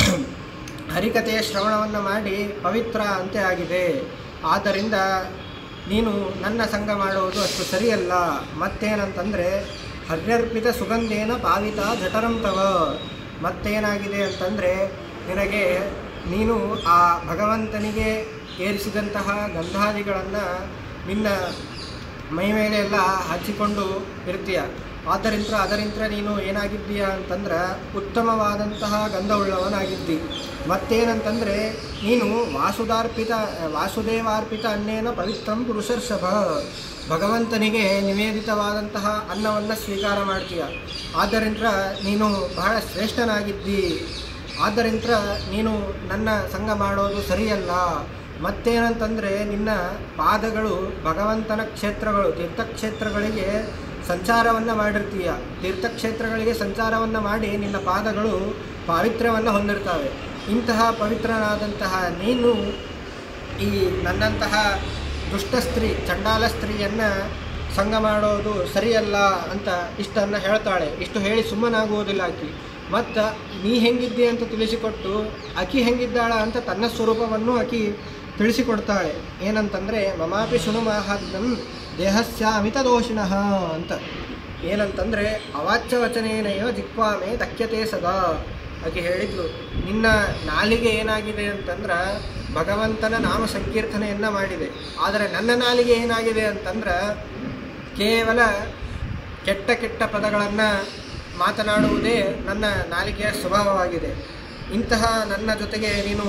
ಹರಿಕಥೆಯ ಶ್ರವಣವನ್ನು ಮಾಡಿ ಪವಿತ್ರ ಅಂತೆ ಆಗಿದೆ ಆದ್ದರಿಂದ ನೀನು ನನ್ನ ಸಂಘ ಮಾಡುವುದು ಅಷ್ಟು ಸರಿಯಲ್ಲ ಮತ್ತೇನಂತಂದರೆ ಹರ್ಯರ್ಪಿತ ಸುಗಂಧೇನ ಪಾವಿತ ಜಠರಂ ತವ ಮತ್ತೇನಾಗಿದೆ ಅಂತಂದರೆ ನಿನಗೆ ನೀನು ಆ ಭಗವಂತನಿಗೆ ಏರಿಸಿದಂತಹ ಗಂಧಾದಿಗಳನ್ನು ನಿನ್ನ ಮೈ ಮೇಲೆ ಎಲ್ಲ ಹಚ್ಚಿಕೊಂಡು ಇರ್ತೀಯ ಆದ್ದರಿಂದ ಅದರಿಂದ ನೀನು ಏನಾಗಿದ್ದೀಯ ಅಂತಂದ್ರೆ ಉತ್ತಮವಾದಂತಹ ಗಂಧವುಳ್ಳವನಾಗಿದ್ದಿ ಮತ್ತೇನಂತಂದರೆ ನೀನು ವಾಸುದಾರ್ಪಿತ ವಾಸುದೇವಾರ್ಪಿತ ಅನ್ನೇನ ಪವಿತ್ರಂ ಪುರುಷರ್ಷಭ ಭಗವಂತನಿಗೆ ನಿವೇದಿತವಾದಂತಹ ಅನ್ನವನ್ನು ಸ್ವೀಕಾರ ಮಾಡ್ತೀಯ ಆದ್ದರಿಂದ ನೀನು ಬಹಳ ಶ್ರೇಷ್ಠನಾಗಿದ್ದಿ ಆದ್ದರಿಂದ ನೀನು ನನ್ನ ಸಂಘ ಮಾಡೋದು ಸರಿಯಲ್ಲ ಮತ್ತೇನಂತಂದರೆ ನಿನ್ನ ಪಾದಗಳು ಭಗವಂತನ ಕ್ಷೇತ್ರಗಳು ತೀರ್ಥಕ್ಷೇತ್ರಗಳಿಗೆ ಸಂಚಾರವನ್ನು ಮಾಡಿರ್ತೀಯ ತೀರ್ಥಕ್ಷೇತ್ರಗಳಿಗೆ ಸಂಚಾರವನ್ನು ಮಾಡಿ ನಿನ್ನ ಪಾದಗಳು ಪಾವಿತ್ರ್ಯವನ್ನು ಹೊಂದಿರ್ತವೆ ಇಂತಹ ಪವಿತ್ರನಾದಂತಹ ನೀನು ಈ ನನ್ನಂತಹ ದುಷ್ಟ ಸ್ತ್ರೀ ಚಂಡಾಲ ಸ್ತ್ರೀಯನ್ನು ಸಂಘ ಮಾಡೋದು ಸರಿಯಲ್ಲ ಅಂತ ಇಷ್ಟನ್ನು ಹೇಳ್ತಾಳೆ ಇಷ್ಟು ಹೇಳಿ ಸುಮ್ಮನಾಗುವುದಿಲ್ಲ ಆಕಿ ಮತ್ತು ನೀ ಹೆಂಗಿದ್ದಿ ಅಂತ ತಿಳಿಸಿಕೊಟ್ಟು ಆಕಿ ಹೆಂಗಿದ್ದಾಳ ಅಂತ ತನ್ನ ಸ್ವರೂಪವನ್ನು ಆಕಿ ತಿಳಿಸಿಕೊಡ್ತಾಳೆ ಏನಂತಂದರೆ ಮಮಾಪಿ ಶುನು ಮಾಹಾತ್ಮ್ಯಂ ದೇಹಸ್ಯ ಅಮಿತ ದೋಷಿಣಃ ಅಂತ ಏನಂತಂದರೆ ಅವಾಚ್ಯ ವಚನೇನೈವ ಜಿಕ್ವಾಮೆ ದಕ್ಯತೆ ಸದಾ ಆಕೆ ಹೇಳಿದ್ಲು ನಿನ್ನ ನಾಲಿಗೆ ಏನಾಗಿದೆ ಅಂತಂದ್ರೆ ಭಗವಂತನ ನಾಮ ಸಂಕೀರ್ತನೆಯನ್ನು ಮಾಡಿದೆ ಆದರೆ ನನ್ನ ನಾಲಿಗೆ ಏನಾಗಿದೆ ಅಂತಂದ್ರೆ ಕೇವಲ ಕೆಟ್ಟ ಕೆಟ್ಟ ಪದಗಳನ್ನು ಮಾತನಾಡುವುದೇ ನನ್ನ ನಾಲಿಗೆಯ ಸ್ವಭಾವವಾಗಿದೆ ಇಂತಹ ನನ್ನ ಜೊತೆಗೆ ನೀನು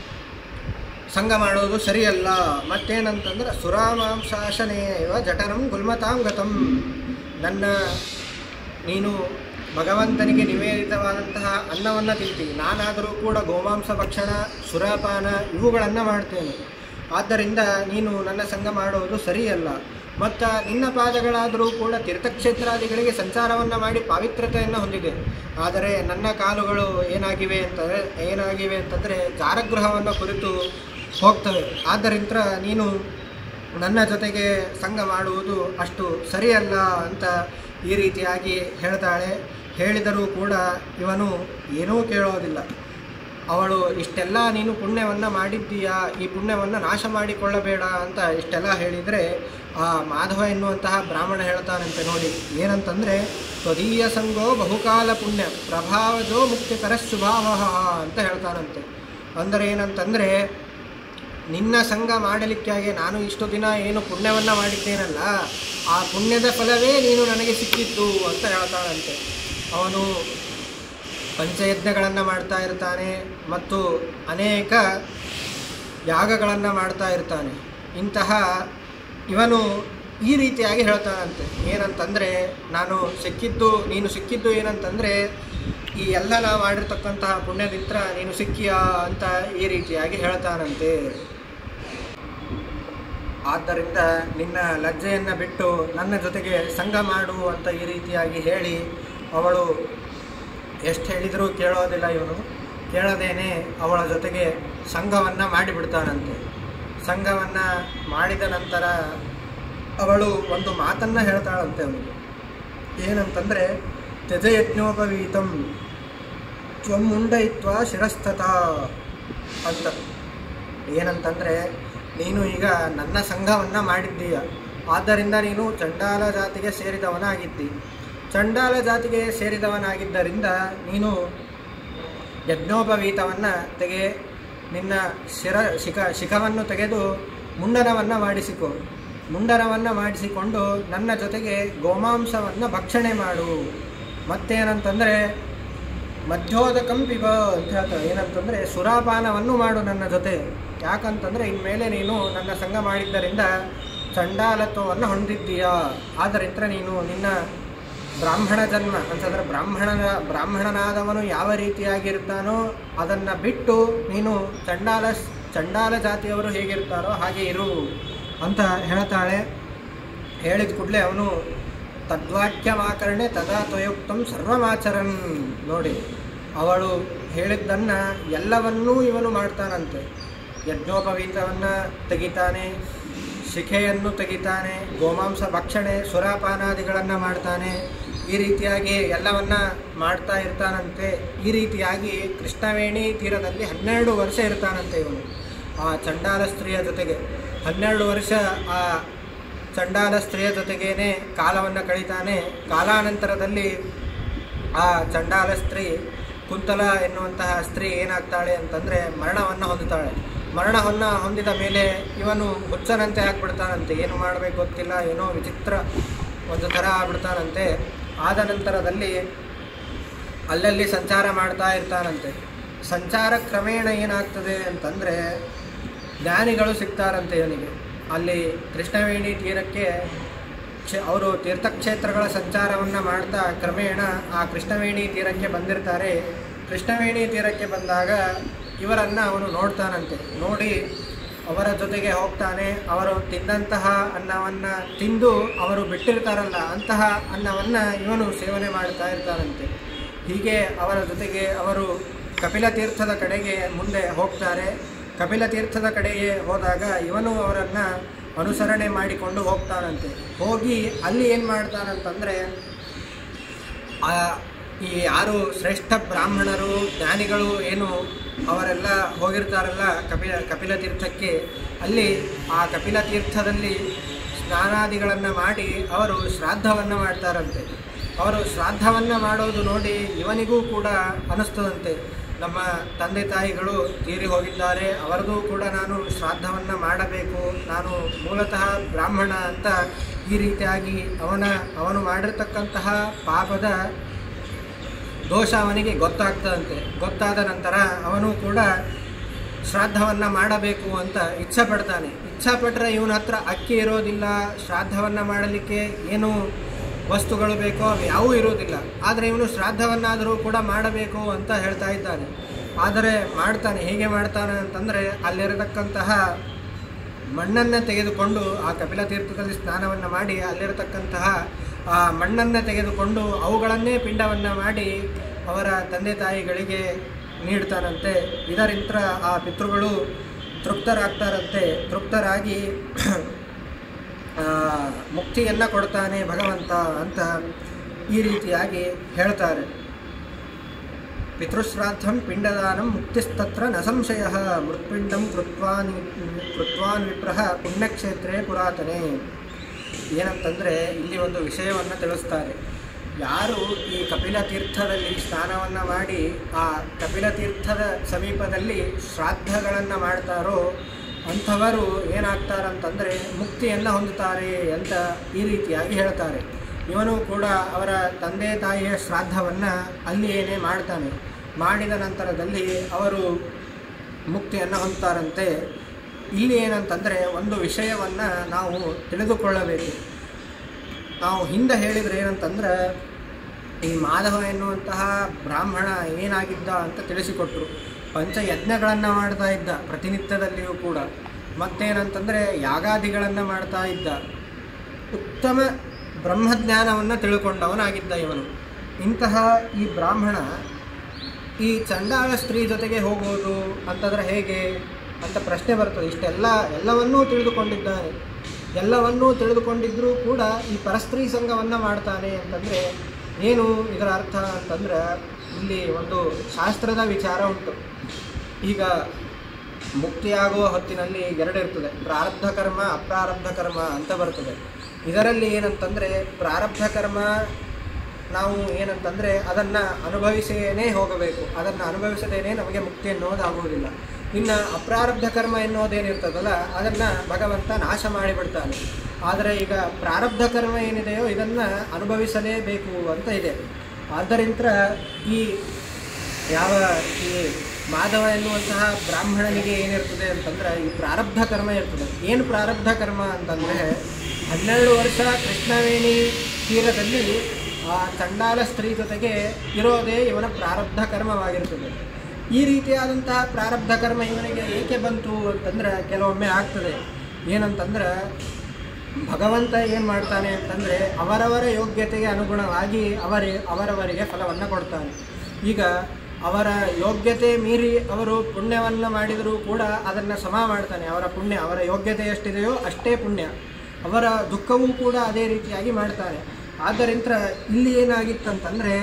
ಸಂಘ ಮಾಡೋದು ಸರಿಯಲ್ಲ ಮತ್ತೇನಂತಂದ್ರೆ ಸುರಾಮಾಂಸಾಶನೇವ ಜಠರಂ ಗುಲ್ಮತಾಂ ಗತಂ ನನ್ನ ನೀನು ಭಗವಂತನಿಗೆ ನಿವೇದಿತವಾದಂತಹ ಅನ್ನವನ್ನು ತಿಂತೀನಿ ನಾನಾದರೂ ಕೂಡ ಗೋಮಾಂಸ ಭಕ್ಷಣ ಸುರಾಪಾನ ಇವುಗಳನ್ನು ಮಾಡ್ತೇನೆ ಆದ್ದರಿಂದ ನೀನು ನನ್ನ ಸಂಘ ಮಾಡುವುದು ಸರಿಯಲ್ಲ ಮತ್ತು ನಿನ್ನ ಪಾದಗಳಾದರೂ ಕೂಡ ತೀರ್ಥಕ್ಷೇತ್ರಾದಿಗಳಿಗೆ ಸಂಚಾರವನ್ನು ಮಾಡಿ ಪಾವಿತ್ರತೆಯನ್ನು ಹೊಂದಿದೆ ಆದರೆ ನನ್ನ ಕಾಲುಗಳು ಏನಾಗಿವೆ ಅಂತಂದರೆ ಏನಾಗಿವೆ ಅಂತಂದರೆ ಜಾರಗೃಹವನ್ನು ಕುರಿತು ಹೋಗ್ತವೆ ಆದ್ದರಿಂದ ನೀನು ನನ್ನ ಜೊತೆಗೆ ಸಂಘ ಮಾಡುವುದು ಅಷ್ಟು ಸರಿಯಲ್ಲ ಅಂತ ಈ ರೀತಿಯಾಗಿ ಹೇಳ್ತಾಳೆ ಹೇಳಿದರೂ ಕೂಡ ಇವನು ಏನೂ ಕೇಳೋದಿಲ್ಲ ಅವಳು ಇಷ್ಟೆಲ್ಲ ನೀನು ಪುಣ್ಯವನ್ನು ಮಾಡಿದ್ದೀಯಾ ಈ ಪುಣ್ಯವನ್ನು ನಾಶ ಮಾಡಿಕೊಳ್ಳಬೇಡ ಅಂತ ಇಷ್ಟೆಲ್ಲ ಹೇಳಿದರೆ ಆ ಮಾಧವ ಎನ್ನುವಂತಹ ಬ್ರಾಹ್ಮಣ ಹೇಳ್ತಾನಂತೆ ನೋಡಿ ಏನಂತಂದರೆ ತ್ವದೀಯ ಸಂಗೋ ಬಹುಕಾಲ ಪುಣ್ಯ ಪ್ರಭಾವಜೋ ಮುಕ್ತಿಕರ ಶುಭಾವ ಅಂತ ಹೇಳ್ತಾನಂತೆ ಅಂದರೆ ಏನಂತಂದರೆ ನಿನ್ನ ಸಂಘ ಮಾಡಲಿಕ್ಕಾಗಿ ನಾನು ಇಷ್ಟು ದಿನ ಏನು ಪುಣ್ಯವನ್ನು ಮಾಡಿದ್ದೇನಲ್ಲ ಆ ಪುಣ್ಯದ ಫಲವೇ ನೀನು ನನಗೆ ಸಿಕ್ಕಿತ್ತು ಅಂತ ಹೇಳ್ತಾನಂತೆ ಅವನು ಪಂಚಯಜ್ಞಗಳನ್ನು ಮಾಡ್ತಾ ಇರ್ತಾನೆ ಮತ್ತು ಅನೇಕ ಯಾಗಗಳನ್ನು ಮಾಡ್ತಾ ಇರ್ತಾನೆ ಇಂತಹ ಇವನು ಈ ರೀತಿಯಾಗಿ ಹೇಳ್ತಾನಂತೆ ಏನಂತಂದರೆ ನಾನು ಸಿಕ್ಕಿದ್ದು ನೀನು ಸಿಕ್ಕಿದ್ದು ಏನಂತಂದರೆ ಈ ಎಲ್ಲ ನಾವು ಮಾಡಿರ್ತಕ್ಕಂತಹ ಪುಣ್ಯದಿಂದ ನೀನು ಸಿಕ್ಕಿಯಾ ಅಂತ ಈ ರೀತಿಯಾಗಿ ಹೇಳ್ತಾನಂತೆ ಆದ್ದರಿಂದ ನಿನ್ನ ಲಜ್ಜೆಯನ್ನು ಬಿಟ್ಟು ನನ್ನ ಜೊತೆಗೆ ಸಂಘ ಮಾಡು ಅಂತ ಈ ರೀತಿಯಾಗಿ ಹೇಳಿ ಅವಳು ಎಷ್ಟು ಹೇಳಿದರೂ ಕೇಳೋದಿಲ್ಲ ಇವನು ಕೇಳದೇನೆ ಅವಳ ಜೊತೆಗೆ ಸಂಘವನ್ನು ಮಾಡಿಬಿಡ್ತಾನಂತೆ ಸಂಘವನ್ನು ಮಾಡಿದ ನಂತರ ಅವಳು ಒಂದು ಮಾತನ್ನು ಹೇಳ್ತಾಳಂತೆ ಅವನಿಗೆ ಏನಂತಂದರೆ ತ್ಯಜಯಜ್ಞೋಪವೀತಂ ತ್ವಮುಂಡಯಿತ್ವ ಶಿರಸ್ತತ ಅಂತ ಏನಂತಂದರೆ ನೀನು ಈಗ ನನ್ನ ಸಂಘವನ್ನು ಮಾಡಿದ್ದೀಯ ಆದ್ದರಿಂದ ನೀನು ಚಂಡಾಲ ಜಾತಿಗೆ ಸೇರಿದವನಾಗಿದ್ದಿ ಚಂಡಾಲ ಜಾತಿಗೆ ಸೇರಿದವನಾಗಿದ್ದರಿಂದ ನೀನು ಯಜ್ಞೋಪವೀತವನ್ನು ತೆಗೆ ನಿನ್ನ ಶಿರ ಶಿಖ ಶಿಖವನ್ನು ತೆಗೆದು ಮುಂಡನವನ್ನು ಮಾಡಿಸಿಕೊ ಮುಂಡನವನ್ನು ಮಾಡಿಸಿಕೊಂಡು ನನ್ನ ಜೊತೆಗೆ ಗೋಮಾಂಸವನ್ನು ಭಕ್ಷಣೆ ಮಾಡು ಮತ್ತೇನಂತಂದರೆ ಮಧ್ಯೋದಕಂ ಪಿಬ ಅಂತ ಹೇಳ್ತಾರೆ ಏನಂತಂದರೆ ಸುರಾಪಾನವನ್ನು ಮಾಡು ನನ್ನ ಜೊತೆ ಯಾಕಂತಂದರೆ ಇನ್ಮೇಲೆ ನೀನು ನನ್ನ ಸಂಘ ಮಾಡಿದ್ದರಿಂದ ಚಂಡಾಲತ್ವವನ್ನು ಹೊಂದಿದ್ದೀಯಾ ಆದ್ದರಿಂದ ನೀನು ನಿನ್ನ ಬ್ರಾಹ್ಮಣ ಜನ್ಮ ಅಂತಂದರೆ ಬ್ರಾಹ್ಮಣನ ಬ್ರಾಹ್ಮಣನಾದವನು ಯಾವ ರೀತಿಯಾಗಿರ್ತಾನೋ ಅದನ್ನು ಬಿಟ್ಟು ನೀನು ಚಂಡಾಲ ಚಂಡಾಲ ಜಾತಿಯವರು ಹೇಗಿರ್ತಾರೋ ಹಾಗೆ ಇರು ಅಂತ ಹೇಳ್ತಾಳೆ ಹೇಳಿದ ಕೂಡಲೇ ಅವನು ತದ್ವಾಕ್ಯಮಾಕರಣೆ ತದಾ ತ್ವಯುಕ್ತಂ ಸರ್ವಮಾಚರನ್ ನೋಡಿ ಅವಳು ಹೇಳಿದ್ದನ್ನು ಎಲ್ಲವನ್ನೂ ಇವನು ಮಾಡ್ತಾನಂತೆ ಯಜ್ಞೋಪವೀತವನ್ನು ತೆಗಿತಾನೆ ಶಿಖೆಯನ್ನು ತೆಗಿತಾನೆ ಗೋಮಾಂಸ ಭಕ್ಷಣೆ ಸುರಾಪಾನಾದಿಗಳನ್ನು ಮಾಡ್ತಾನೆ ಈ ರೀತಿಯಾಗಿ ಎಲ್ಲವನ್ನ ಮಾಡ್ತಾ ಇರ್ತಾನಂತೆ ಈ ರೀತಿಯಾಗಿ ಕೃಷ್ಣವೇಣಿ ತೀರದಲ್ಲಿ ಹನ್ನೆರಡು ವರ್ಷ ಇರ್ತಾನಂತೆ ಇವನು ಆ ಚಂಡಾಲ ಸ್ತ್ರೀಯ ಜೊತೆಗೆ ಹನ್ನೆರಡು ವರ್ಷ ಆ ಚಂಡಾಲ ಸ್ತ್ರೀಯ ಜೊತೆಗೇನೆ ಕಾಲವನ್ನು ಕಳೀತಾನೆ ಕಾಲಾನಂತರದಲ್ಲಿ ಆ ಚಂಡಾಲ ಸ್ತ್ರೀ ಕುಂತಲ ಎನ್ನುವಂತಹ ಸ್ತ್ರೀ ಏನಾಗ್ತಾಳೆ ಅಂತಂದರೆ ಮರಣವನ್ನು ಹೊಂದುತ್ತಾಳೆ ಮರಣವನ್ನು ಹೊಂದಿದ ಮೇಲೆ ಇವನು ಹುಚ್ಚನಂತೆ ಆಗ್ಬಿಡ್ತಾನಂತೆ ಏನು ಮಾಡಬೇಕು ಗೊತ್ತಿಲ್ಲ ಏನೋ ವಿಚಿತ್ರ ಒಂದು ಥರ ಆಗ್ಬಿಡ್ತಾನಂತೆ ಆದ ನಂತರದಲ್ಲಿ ಅಲ್ಲಲ್ಲಿ ಸಂಚಾರ ಮಾಡ್ತಾ ಇರ್ತಾನಂತೆ ಸಂಚಾರ ಕ್ರಮೇಣ ಏನಾಗ್ತದೆ ಅಂತಂದರೆ ಜ್ಞಾನಿಗಳು ಸಿಗ್ತಾರಂತೆ ಇವನಿಗೆ ಅಲ್ಲಿ ಕೃಷ್ಣವೇಣಿ ತೀರಕ್ಕೆ ಕ್ಷೇ ಅವರು ತೀರ್ಥಕ್ಷೇತ್ರಗಳ ಸಂಚಾರವನ್ನು ಮಾಡ್ತಾ ಕ್ರಮೇಣ ಆ ಕೃಷ್ಣವೇಣಿ ತೀರಕ್ಕೆ ಬಂದಿರ್ತಾರೆ ಕೃಷ್ಣವೇಣಿ ತೀರಕ್ಕೆ ಬಂದಾಗ ಇವರನ್ನು ಅವನು ನೋಡ್ತಾನಂತೆ ನೋಡಿ ಅವರ ಜೊತೆಗೆ ಹೋಗ್ತಾನೆ ಅವರು ತಿಂದಂತಹ ಅನ್ನವನ್ನು ತಿಂದು ಅವರು ಬಿಟ್ಟಿರ್ತಾರಲ್ಲ ಅಂತಹ ಅನ್ನವನ್ನು ಇವನು ಸೇವನೆ ಮಾಡ್ತಾ ಇರ್ತಾನಂತೆ ಹೀಗೆ ಅವರ ಜೊತೆಗೆ ಅವರು ಕಪಿಲ ತೀರ್ಥದ ಕಡೆಗೆ ಮುಂದೆ ಹೋಗ್ತಾರೆ ಕಪಿಲ ತೀರ್ಥದ ಕಡೆಗೆ ಹೋದಾಗ ಇವನು ಅವರನ್ನು ಅನುಸರಣೆ ಮಾಡಿಕೊಂಡು ಹೋಗ್ತಾನಂತೆ ಹೋಗಿ ಅಲ್ಲಿ ಏನು ಮಾಡ್ತಾನಂತಂದರೆ ಆ ಈ ಯಾರು ಶ್ರೇಷ್ಠ ಬ್ರಾಹ್ಮಣರು ಜ್ಞಾನಿಗಳು ಏನು ಅವರೆಲ್ಲ ಹೋಗಿರ್ತಾರಲ್ಲ ಕಪಿಲ ಕಪಿಲ ತೀರ್ಥಕ್ಕೆ ಅಲ್ಲಿ ಆ ಕಪಿಲ ತೀರ್ಥದಲ್ಲಿ ಸ್ನಾನಾದಿಗಳನ್ನು ಮಾಡಿ ಅವರು ಶ್ರಾದ್ದವನ್ನು ಮಾಡ್ತಾರಂತೆ ಅವರು ಶ್ರಾದ್ದವನ್ನು ಮಾಡೋದು ನೋಡಿ ಇವನಿಗೂ ಕೂಡ ಅನ್ನಿಸ್ತದಂತೆ ನಮ್ಮ ತಂದೆ ತಾಯಿಗಳು ತೀರಿ ಹೋಗಿದ್ದಾರೆ ಅವರದು ಕೂಡ ನಾನು ಶ್ರಾದ್ದವನ್ನು ಮಾಡಬೇಕು ನಾನು ಮೂಲತಃ ಬ್ರಾಹ್ಮಣ ಅಂತ ಈ ರೀತಿಯಾಗಿ ಅವನ ಅವನು ಮಾಡಿರ್ತಕ್ಕಂತಹ ಪಾಪದ ದೋಷ ಅವನಿಗೆ ಗೊತ್ತಾಗ್ತದಂತೆ ಗೊತ್ತಾದ ನಂತರ ಅವನು ಕೂಡ ಶ್ರಾದ್ದವನ್ನು ಮಾಡಬೇಕು ಅಂತ ಇಚ್ಛೆ ಪಡ್ತಾನೆ ಇಚ್ಛೆ ಪಟ್ಟರೆ ಇವನ ಹತ್ರ ಅಕ್ಕಿ ಇರೋದಿಲ್ಲ ಶ್ರಾದ್ದವನ್ನು ಮಾಡಲಿಕ್ಕೆ ಏನು ವಸ್ತುಗಳು ಬೇಕೋ ಅವು ಯಾವೂ ಇರೋದಿಲ್ಲ ಆದರೆ ಇವನು ಶ್ರಾದ್ದವನ್ನಾದರೂ ಕೂಡ ಮಾಡಬೇಕು ಅಂತ ಹೇಳ್ತಾ ಇದ್ದಾನೆ ಆದರೆ ಮಾಡ್ತಾನೆ ಹೇಗೆ ಮಾಡ್ತಾನೆ ಅಂತಂದರೆ ಅಲ್ಲಿರತಕ್ಕಂತಹ ಮಣ್ಣನ್ನು ತೆಗೆದುಕೊಂಡು ಆ ಕಪಿಲ ತೀರ್ಥದಲ್ಲಿ ಸ್ನಾನವನ್ನು ಮಾಡಿ ಅಲ್ಲಿರತಕ್ಕಂತಹ ಆ ಮಣ್ಣನ್ನು ತೆಗೆದುಕೊಂಡು ಅವುಗಳನ್ನೇ ಪಿಂಡವನ್ನು ಮಾಡಿ ಅವರ ತಂದೆ ತಾಯಿಗಳಿಗೆ ನೀಡ್ತಾನಂತೆ ಇದರಿಂದ ಆ ಪಿತೃಗಳು ತೃಪ್ತರಾಗ್ತಾರಂತೆ ತೃಪ್ತರಾಗಿ ಆ, ಮುಕ್ತಿಯನ್ನು ಕೊಡ್ತಾನೆ ಭಗವಂತ ಅಂತ ಈ ರೀತಿಯಾಗಿ ಹೇಳ್ತಾರೆ ಪಿತೃಶ್ರಾದ್ದಂ ಪಿಂಡದಾನಂ ಮುಕ್ತಿಸ್ತತ್ರ ನ ಸಂಶಯ ಮೃತ್ಪಿಂಡಂ ಕೃತ್ವಾನ್ ಕೃತ್ವಾನ್ ವಿಪ್ರಹ ಪುಣ್ಯಕ್ಷೇತ್ರೇ ಪುರಾತನೆ ಏನಂತಂದರೆ ಇಲ್ಲಿ ಒಂದು ವಿಷಯವನ್ನು ತಿಳಿಸ್ತಾರೆ ಯಾರು ಈ ಕಪಿಲ ತೀರ್ಥದಲ್ಲಿ ಸ್ನಾನವನ್ನು ಮಾಡಿ ಆ ಕಪಿಲ ತೀರ್ಥದ ಸಮೀಪದಲ್ಲಿ ಶ್ರಾದ್ದಗಳನ್ನು ಮಾಡ್ತಾರೋ ಅಂಥವರು ಏನಾಗ್ತಾರಂತಂದರೆ ಮುಕ್ತಿಯನ್ನು ಹೊಂದುತ್ತಾರೆ ಅಂತ ಈ ರೀತಿಯಾಗಿ ಹೇಳ್ತಾರೆ ಇವನು ಕೂಡ ಅವರ ತಂದೆ ತಾಯಿಯ ಶ್ರಾದ್ದವನ್ನು ಅಲ್ಲಿಯೇನೇ ಮಾಡ್ತಾನೆ ಮಾಡಿದ ನಂತರದಲ್ಲಿ ಅವರು ಮುಕ್ತಿಯನ್ನು ಹೊಂದ್ತಾರಂತೆ ಇಲ್ಲಿ ಏನಂತಂದರೆ ಒಂದು ವಿಷಯವನ್ನು ನಾವು ತಿಳಿದುಕೊಳ್ಳಬೇಕು ನಾವು ಹಿಂದೆ ಹೇಳಿದರೆ ಏನಂತಂದ್ರೆ ಈ ಮಾಧವ ಎನ್ನುವಂತಹ ಬ್ರಾಹ್ಮಣ ಏನಾಗಿದ್ದ ಅಂತ ತಿಳಿಸಿಕೊಟ್ರು ಪಂಚಯಜ್ಞಗಳನ್ನು ಮಾಡ್ತಾ ಇದ್ದ ಪ್ರತಿನಿತ್ಯದಲ್ಲಿಯೂ ಕೂಡ ಮತ್ತೇನಂತಂದರೆ ಯಾಗಾದಿಗಳನ್ನು ಮಾಡ್ತಾ ಇದ್ದ ಉತ್ತಮ ಬ್ರಹ್ಮಜ್ಞಾನವನ್ನು ತಿಳ್ಕೊಂಡವನಾಗಿದ್ದ ಇವನು ಇಂತಹ ಈ ಬ್ರಾಹ್ಮಣ ಈ ಚಂಡಾಳ ಸ್ತ್ರೀ ಜೊತೆಗೆ ಹೋಗೋದು ಅಂತಂದರೆ ಹೇಗೆ ಅಂತ ಪ್ರಶ್ನೆ ಬರ್ತದೆ ಇಷ್ಟೆಲ್ಲ ಎಲ್ಲವನ್ನೂ ತಿಳಿದುಕೊಂಡಿದ್ದಾನೆ ಎಲ್ಲವನ್ನೂ ತಿಳಿದುಕೊಂಡಿದ್ದರೂ ಕೂಡ ಈ ಪರಸ್ತ್ರೀ ಸಂಘವನ್ನು ಮಾಡ್ತಾನೆ ಅಂತಂದರೆ ಏನು ಇದರ ಅರ್ಥ ಅಂತಂದ್ರೆ ಇಲ್ಲಿ ಒಂದು ಶಾಸ್ತ್ರದ ವಿಚಾರ ಉಂಟು ಈಗ ಮುಕ್ತಿಯಾಗುವ ಹೊತ್ತಿನಲ್ಲಿ ಎರಡಿರ್ತದೆ ಪ್ರಾರಬ್ಧ ಕರ್ಮ ಅಪ್ರಾರಬ್ಧ ಕರ್ಮ ಅಂತ ಬರ್ತದೆ ಇದರಲ್ಲಿ ಏನಂತಂದರೆ ಪ್ರಾರಬ್ಧ ಕರ್ಮ ನಾವು ಏನಂತಂದರೆ ಅದನ್ನು ಅನುಭವಿಸೇನೇ ಹೋಗಬೇಕು ಅದನ್ನು ಅನುಭವಿಸದೇನೆ ನಮಗೆ ಮುಕ್ತಿ ಎನ್ನುವುದಾಗುವುದಿಲ್ಲ ಇನ್ನು ಅಪ್ರಾರಬ್ಧ ಕರ್ಮ ಎನ್ನುವುದೇನಿರ್ತದಲ್ಲ ಅದನ್ನು ಭಗವಂತ ನಾಶ ಮಾಡಿಬಿಡ್ತಾನೆ ಆದರೆ ಈಗ ಪ್ರಾರಬ್ಧ ಕರ್ಮ ಏನಿದೆಯೋ ಇದನ್ನು ಅನುಭವಿಸಲೇಬೇಕು ಅಂತ ಇದೆ ಆದ್ದರಿಂದ ಈ ಯಾವ ಈ ಮಾಧವ ಎನ್ನುವಂತಹ ಬ್ರಾಹ್ಮಣನಿಗೆ ಏನಿರ್ತದೆ ಅಂತಂದ್ರೆ ಈ ಪ್ರಾರಬ್ಧ ಕರ್ಮ ಇರ್ತದೆ ಏನು ಪ್ರಾರಬ್ಧ ಕರ್ಮ ಅಂತಂದರೆ ಹನ್ನೆರಡು ವರ್ಷ ಕೃಷ್ಣವೇಣಿ ತೀರದಲ್ಲಿ ಆ ಚಂಡಾಲ ಸ್ತ್ರೀ ಜೊತೆಗೆ ಇರೋದೇ ಇವನ ಪ್ರಾರಬ್ಧ ಕರ್ಮವಾಗಿರ್ತದೆ ಈ ರೀತಿಯಾದಂತಹ ಪ್ರಾರಬ್ಧ ಕರ್ಮ ಇವನಿಗೆ ಏಕೆ ಬಂತು ಅಂತಂದ್ರೆ ಕೆಲವೊಮ್ಮೆ ಆಗ್ತದೆ ಏನಂತಂದ್ರೆ ಭಗವಂತ ಏನು ಮಾಡ್ತಾನೆ ಅಂತಂದರೆ ಅವರವರ ಯೋಗ್ಯತೆಗೆ ಅನುಗುಣವಾಗಿ ಅವರೇ ಅವರವರಿಗೆ ಫಲವನ್ನು ಕೊಡ್ತಾನೆ ಈಗ ಅವರ ಯೋಗ್ಯತೆ ಮೀರಿ ಅವರು ಪುಣ್ಯವನ್ನು ಮಾಡಿದರೂ ಕೂಡ ಅದನ್ನು ಸಮ ಮಾಡ್ತಾನೆ ಅವರ ಪುಣ್ಯ ಅವರ ಯೋಗ್ಯತೆ ಎಷ್ಟಿದೆಯೋ ಅಷ್ಟೇ ಪುಣ್ಯ ಅವರ ದುಃಖವೂ ಕೂಡ ಅದೇ ರೀತಿಯಾಗಿ ಮಾಡ್ತಾನೆ ಆದ್ದರಿಂದ ಇಲ್ಲಿ ಏನಾಗಿತ್ತಂತಂದರೆ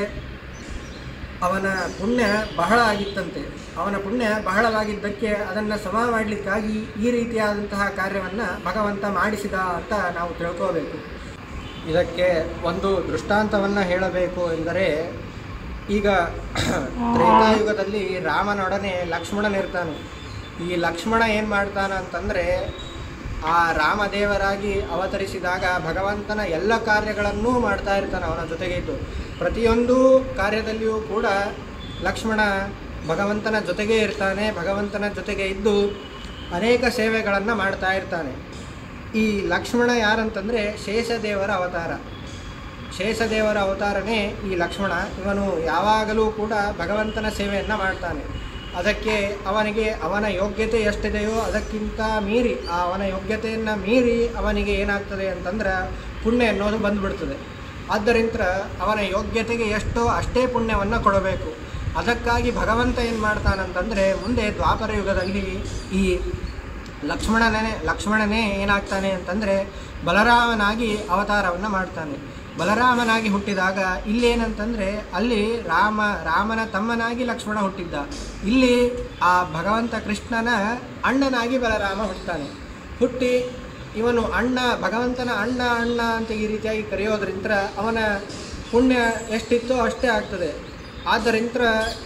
ಅವನ ಪುಣ್ಯ ಬಹಳ ಆಗಿತ್ತಂತೆ ಅವನ ಪುಣ್ಯ ಬಹಳವಾಗಿದ್ದಕ್ಕೆ ಅದನ್ನು ಸಮ ಮಾಡಲಿಕ್ಕಾಗಿ ಈ ರೀತಿಯಾದಂತಹ ಕಾರ್ಯವನ್ನು ಭಗವಂತ ಮಾಡಿಸಿದ ಅಂತ ನಾವು ತಿಳ್ಕೋಬೇಕು ಇದಕ್ಕೆ ಒಂದು ದೃಷ್ಟಾಂತವನ್ನು ಹೇಳಬೇಕು ಎಂದರೆ ಈಗ ತ್ರೇತಾಯುಗದಲ್ಲಿ ರಾಮನೊಡನೆ ಲಕ್ಷ್ಮಣನಿರ್ತಾನೆ ಈ ಲಕ್ಷ್ಮಣ ಏನು ಮಾಡ್ತಾನ ಅಂತಂದರೆ ಆ ರಾಮದೇವರಾಗಿ ಅವತರಿಸಿದಾಗ ಭಗವಂತನ ಎಲ್ಲ ಕಾರ್ಯಗಳನ್ನೂ ಮಾಡ್ತಾ ಇರ್ತಾನೆ ಅವನ ಜೊತೆಗೆ ಇದ್ದು ಪ್ರತಿಯೊಂದು ಕಾರ್ಯದಲ್ಲಿಯೂ ಕೂಡ ಲಕ್ಷ್ಮಣ ಭಗವಂತನ ಜೊತೆಗೇ ಇರ್ತಾನೆ ಭಗವಂತನ ಜೊತೆಗೆ ಇದ್ದು ಅನೇಕ ಸೇವೆಗಳನ್ನು ಮಾಡ್ತಾ ಇರ್ತಾನೆ ಈ ಲಕ್ಷ್ಮಣ ಯಾರಂತಂದರೆ ಶೇಷದೇವರ ಅವತಾರ ಶೇಷದೇವರ ಅವತಾರನೇ ಈ ಲಕ್ಷ್ಮಣ ಇವನು ಯಾವಾಗಲೂ ಕೂಡ ಭಗವಂತನ ಸೇವೆಯನ್ನು ಮಾಡ್ತಾನೆ ಅದಕ್ಕೆ ಅವನಿಗೆ ಅವನ ಯೋಗ್ಯತೆ ಎಷ್ಟಿದೆಯೋ ಅದಕ್ಕಿಂತ ಮೀರಿ ಆ ಅವನ ಯೋಗ್ಯತೆಯನ್ನು ಮೀರಿ ಅವನಿಗೆ ಏನಾಗ್ತದೆ ಅಂತಂದ್ರೆ ಪುಣ್ಯ ಅನ್ನೋದು ಬಂದುಬಿಡ್ತದೆ ಆದ್ದರಿಂದ ಅವನ ಯೋಗ್ಯತೆಗೆ ಎಷ್ಟೋ ಅಷ್ಟೇ ಪುಣ್ಯವನ್ನು ಕೊಡಬೇಕು ಅದಕ್ಕಾಗಿ ಭಗವಂತ ಏನು ಮಾಡ್ತಾನಂತಂದರೆ ಮುಂದೆ ದ್ವಾಪರ ಯುಗದಲ್ಲಿ ಈ ಲಕ್ಷ್ಮಣನೇ ಲಕ್ಷ್ಮಣನೇ ಏನಾಗ್ತಾನೆ ಅಂತಂದರೆ ಬಲರಾಮನಾಗಿ ಅವತಾರವನ್ನು ಮಾಡ್ತಾನೆ ಬಲರಾಮನಾಗಿ ಹುಟ್ಟಿದಾಗ ಇಲ್ಲೇನಂತಂದರೆ ಅಲ್ಲಿ ರಾಮ ರಾಮನ ತಮ್ಮನಾಗಿ ಲಕ್ಷ್ಮಣ ಹುಟ್ಟಿದ್ದ ಇಲ್ಲಿ ಆ ಭಗವಂತ ಕೃಷ್ಣನ ಅಣ್ಣನಾಗಿ ಬಲರಾಮ ಹುಟ್ಟುತ್ತಾನೆ ಹುಟ್ಟಿ ಇವನು ಅಣ್ಣ ಭಗವಂತನ ಅಣ್ಣ ಅಣ್ಣ ಅಂತ ಈ ರೀತಿಯಾಗಿ ಕರೆಯೋದ್ರಿಂದ ಅವನ ಪುಣ್ಯ ಎಷ್ಟಿತ್ತೋ ಅಷ್ಟೇ ಆಗ್ತದೆ ಆದ್ದರಿಂದ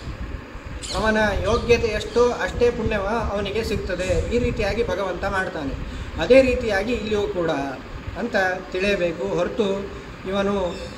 ಅವನ ಯೋಗ್ಯತೆ ಎಷ್ಟೋ ಅಷ್ಟೇ ಪುಣ್ಯವ ಅವನಿಗೆ ಸಿಗ್ತದೆ ಈ ರೀತಿಯಾಗಿ ಭಗವಂತ ಮಾಡ್ತಾನೆ ಅದೇ ರೀತಿಯಾಗಿ ಇಲ್ಲಿಯೂ ಕೂಡ ಅಂತ ತಿಳಿಯಬೇಕು ಹೊರತು ಇವನು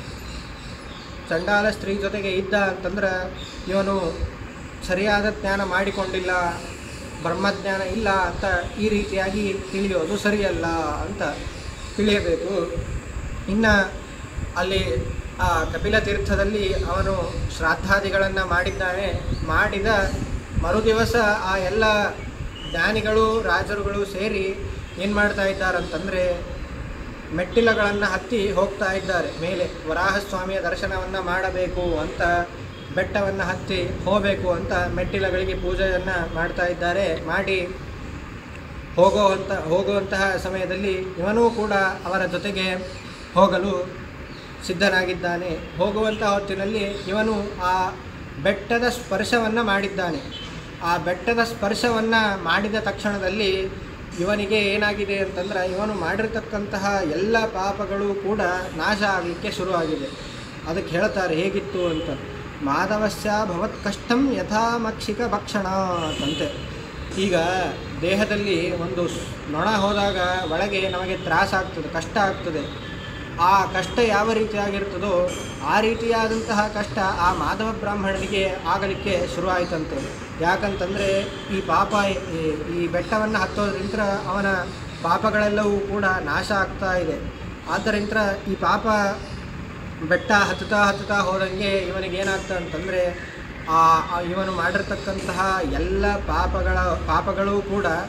ಚಂಡಾಲ ಸ್ತ್ರೀ ಜೊತೆಗೆ ಇದ್ದ ಅಂತಂದ್ರೆ ಇವನು ಸರಿಯಾದ ಜ್ಞಾನ ಮಾಡಿಕೊಂಡಿಲ್ಲ ಬ್ರಹ್ಮಜ್ಞಾನ ಇಲ್ಲ ಅಂತ ಈ ರೀತಿಯಾಗಿ ತಿಳಿಯೋದು ಸರಿಯಲ್ಲ ಅಂತ ತಿಳಿಯಬೇಕು ಇನ್ನು ಅಲ್ಲಿ ಆ ಕಪಿಲ ತೀರ್ಥದಲ್ಲಿ ಅವನು ಶ್ರಾದ್ದಾದಿಗಳನ್ನು ಮಾಡಿದ್ದಾನೆ ಮಾಡಿದ ಮರುದಿವಸ ಆ ಎಲ್ಲ ಜ್ಞಾನಿಗಳು ರಾಜರುಗಳು ಸೇರಿ ಏನು ಮಾಡ್ತಾ ಇದ್ದಾರಂತಂದರೆ ಮೆಟ್ಟಿಲಗಳನ್ನು ಹತ್ತಿ ಹೋಗ್ತಾ ಇದ್ದಾರೆ ಮೇಲೆ ವರಾಹಸ್ವಾಮಿಯ ದರ್ಶನವನ್ನು ಮಾಡಬೇಕು ಅಂತ ಬೆಟ್ಟವನ್ನು ಹತ್ತಿ ಹೋಗಬೇಕು ಅಂತ ಮೆಟ್ಟಿಲಗಳಿಗೆ ಪೂಜೆಯನ್ನು ಮಾಡ್ತಾ ಇದ್ದಾರೆ ಮಾಡಿ ಹೋಗುವಂಥ ಹೋಗುವಂತಹ ಸಮಯದಲ್ಲಿ ಇವನೂ ಕೂಡ ಅವರ ಜೊತೆಗೆ ಹೋಗಲು ಸಿದ್ಧನಾಗಿದ್ದಾನೆ ಹೋಗುವಂಥ ಹೊತ್ತಿನಲ್ಲಿ ಇವನು ಆ ಬೆಟ್ಟದ ಸ್ಪರ್ಶವನ್ನು ಮಾಡಿದ್ದಾನೆ ಆ ಬೆಟ್ಟದ ಸ್ಪರ್ಶವನ್ನು ಮಾಡಿದ ತಕ್ಷಣದಲ್ಲಿ ಇವನಿಗೆ ಏನಾಗಿದೆ ಅಂತಂದ್ರೆ ಇವನು ಮಾಡಿರ್ತಕ್ಕಂತಹ ಎಲ್ಲ ಪಾಪಗಳು ಕೂಡ ನಾಶ ಆಗಲಿಕ್ಕೆ ಶುರುವಾಗಿದೆ ಅದಕ್ಕೆ ಹೇಳ್ತಾರೆ ಹೇಗಿತ್ತು ಅಂತ ಮಾಧವಸ್ಯ ಭವತ್ ಕಷ್ಟಂ ಯಥಾ ಮಕ್ಷಿಕ ಭಕ್ಷಣ ಅಂತಂತೆ ಈಗ ದೇಹದಲ್ಲಿ ಒಂದು ಸ್- ನೊಣ ಹೋದಾಗ ಒಳಗೆ ನಮಗೆ ತ್ರಾಸ ಆಗ್ತದೆ ಕಷ್ಟ ಆಗ್ತದೆ ಆ ಕಷ್ಟ ಯಾವ ರೀತಿಯಾಗಿರ್ತದೋ ಆ ರೀತಿಯಾದಂತಹ ಕಷ್ಟ ಆ ಮಾಧವ ಬ್ರಾಹ್ಮಣನಿಗೆ ಆಗಲಿಕ್ಕೆ ಶುರುವಾಯಿತಂತೆ ಯಾಕಂತಂದರೆ ಈ ಪಾಪ ಈ- ಈ ಬೆಟ್ಟವನ್ನು ಹತ್ತೋದ್ರಿಂದ ಅವನ ಪಾಪಗಳೆಲ್ಲವೂ ಕೂಡ ನಾಶ ಆಗ್ತಾ ಇದೆ ಆದ್ದರಿಂದ ಈ ಪಾಪ ಬೆಟ್ಟ ಹತ್ತುತ್ತಾ ಹತ್ತುತ್ತಾ ಹೋದಂಗೆ ಇವನಿಗೆ ಏನಾಗ್ತದೆ ಅಂತಂದರೆ ಆ ಆ ಇವನು ಮಾಡಿರ್ತಕ್ಕಂತಹ ಎಲ್ಲ ಪಾಪಗಳ ಪಾಪಗಳು ಕೂಡ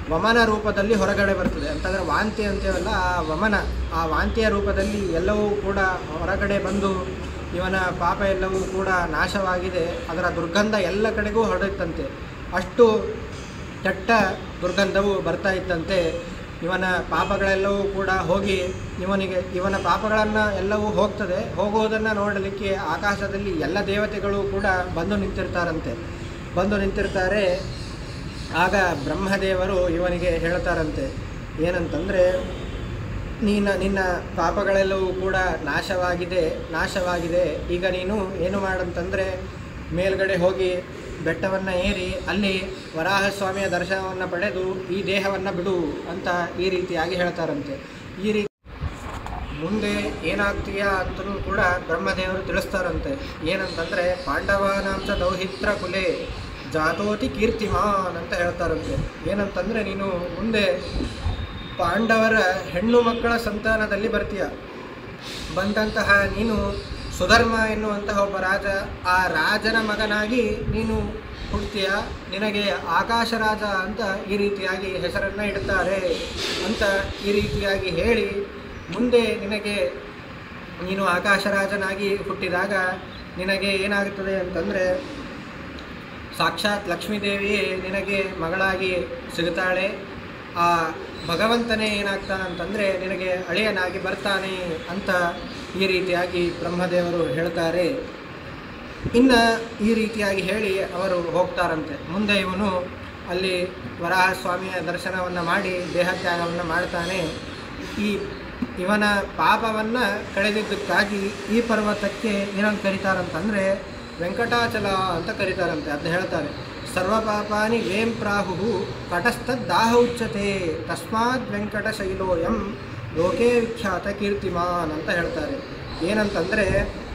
ವಮನ ರೂಪದಲ್ಲಿ ಹೊರಗಡೆ ಬರ್ತದೆ ಅಂತಂದರೆ ವಾಂತಿ ಅಂತೇವಲ್ಲ ಆ ವಮನ ಆ ವಾಂತಿಯ ರೂಪದಲ್ಲಿ ಎಲ್ಲವೂ ಕೂಡ ಹೊರಗಡೆ ಬಂದು ಇವನ ಪಾಪ ಎಲ್ಲವೂ ಕೂಡ ನಾಶವಾಗಿದೆ ಅದರ ದುರ್ಗಂಧ ಎಲ್ಲ ಕಡೆಗೂ ಹರಡುತ್ತಂತೆ ಅಷ್ಟು ಕೆಟ್ಟ ದುರ್ಗಂಧವು ಬರ್ತಾ ಇತ್ತಂತೆ ಇವನ ಪಾಪಗಳೆಲ್ಲವೂ ಕೂಡ ಹೋಗಿ ಇವನಿಗೆ ಇವನ ಪಾಪಗಳನ್ನು ಎಲ್ಲವೂ ಹೋಗ್ತದೆ ಹೋಗುವುದನ್ನು ನೋಡಲಿಕ್ಕೆ ಆಕಾಶದಲ್ಲಿ ಎಲ್ಲ ದೇವತೆಗಳು ಕೂಡ ಬಂದು ನಿಂತಿರ್ತಾರಂತೆ ಬಂದು ನಿಂತಿರ್ತಾರೆ ಆಗ ಬ್ರಹ್ಮದೇವರು ಇವನಿಗೆ ಹೇಳ್ತಾರಂತೆ ಏನಂತಂದರೆ ನೀನ ನಿನ್ನ ಪಾಪಗಳೆಲ್ಲವೂ ಕೂಡ ನಾಶವಾಗಿದೆ ನಾಶವಾಗಿದೆ ಈಗ ನೀನು ಏನು ಮಾಡಂತಂದರೆ ಮೇಲ್ಗಡೆ ಹೋಗಿ ಬೆಟ್ಟವನ್ನು ಏರಿ ಅಲ್ಲಿ ವರಾಹಸ್ವಾಮಿಯ ದರ್ಶನವನ್ನು ಪಡೆದು ಈ ದೇಹವನ್ನು ಬಿಡು ಅಂತ ಈ ರೀತಿಯಾಗಿ ಹೇಳ್ತಾರಂತೆ ಈ ರೀತಿ ಮುಂದೆ ಏನಾಗ್ತೀಯಾ ಅಂತಲೂ ಕೂಡ ಬ್ರಹ್ಮದೇವರು ತಿಳಿಸ್ತಾರಂತೆ ಏನಂತಂದರೆ ಪಾಂಡವಾನಾಂಶ ದೌಹಿತ್ರ ಕುಲೆ ಜಾತೋತಿ ಕೀರ್ತಿಮಾನ್ ಅಂತ ಹೇಳ್ತಾರಂತೆ ಏನಂತಂದರೆ ನೀನು ಮುಂದೆ ಪಾಂಡವರ ಹೆಣ್ಣು ಮಕ್ಕಳ ಸಂತಾನದಲ್ಲಿ ಬರ್ತೀಯ ಬಂದಂತಹ ನೀನು ಸುಧರ್ಮ ಎನ್ನುವಂತಹ ಒಬ್ಬ ರಾಜ ಆ ರಾಜನ ಮಗನಾಗಿ ನೀನು ಹುಡ್ತೀಯ ನಿನಗೆ ಆಕಾಶ ರಾಜ ಅಂತ ಈ ರೀತಿಯಾಗಿ ಹೆಸರನ್ನು ಇಡ್ತಾರೆ ಅಂತ ಈ ರೀತಿಯಾಗಿ ಹೇಳಿ ಮುಂದೆ ನಿನಗೆ ನೀನು ಆಕಾಶ ರಾಜನಾಗಿ ಹುಟ್ಟಿದಾಗ ನಿನಗೆ ಏನಾಗುತ್ತದೆ ಅಂತಂದರೆ ಸಾಕ್ಷಾತ್ ಲಕ್ಷ್ಮೀದೇವಿಯೇ ನಿನಗೆ ಮಗಳಾಗಿ ಸಿಗುತ್ತಾಳೆ ಆ ಭಗವಂತನೇ ಏನಾಗ್ತಾನಂತಂದರೆ ನಿನಗೆ ಅಳಿಯನಾಗಿ ಬರ್ತಾನೆ ಅಂತ ಈ ರೀತಿಯಾಗಿ ಬ್ರಹ್ಮದೇವರು ಹೇಳ್ತಾರೆ ಇನ್ನು ಈ ರೀತಿಯಾಗಿ ಹೇಳಿ ಅವರು ಹೋಗ್ತಾರಂತೆ ಮುಂದೆ ಇವನು ಅಲ್ಲಿ ವರಾಹಸ್ವಾಮಿಯ ದರ್ಶನವನ್ನು ಮಾಡಿ ದೇಹತ್ಯಾಗವನ್ನು ಮಾಡ್ತಾನೆ ಈ ಇವನ ಪಾಪವನ್ನು ಕಳೆದಿದ್ದಕ್ಕಾಗಿ ಈ ಪರ್ವತಕ್ಕೆ ಏನಂತ ಕರೀತಾರಂತಂದರೆ ವೆಂಕಟಾಚಲ ಅಂತ ಕರೀತಾರಂತೆ ಅದನ್ನ ಹೇಳ್ತಾರೆ ಸರ್ವಪಾಪಾನಿ ವೇಂ ಪ್ರಾಹು ಕಟಸ್ಥದ್ದಾಹ ಉಚ್ಯತೆ ತಸ್ಮಾತ್ ವೆಂಕಟಶೈಲೋಯಂ ಲೋಕೇ ವಿಖ್ಯಾತ ಕೀರ್ತಿಮಾನ್ ಅಂತ ಹೇಳ್ತಾರೆ ಏನಂತಂದರೆ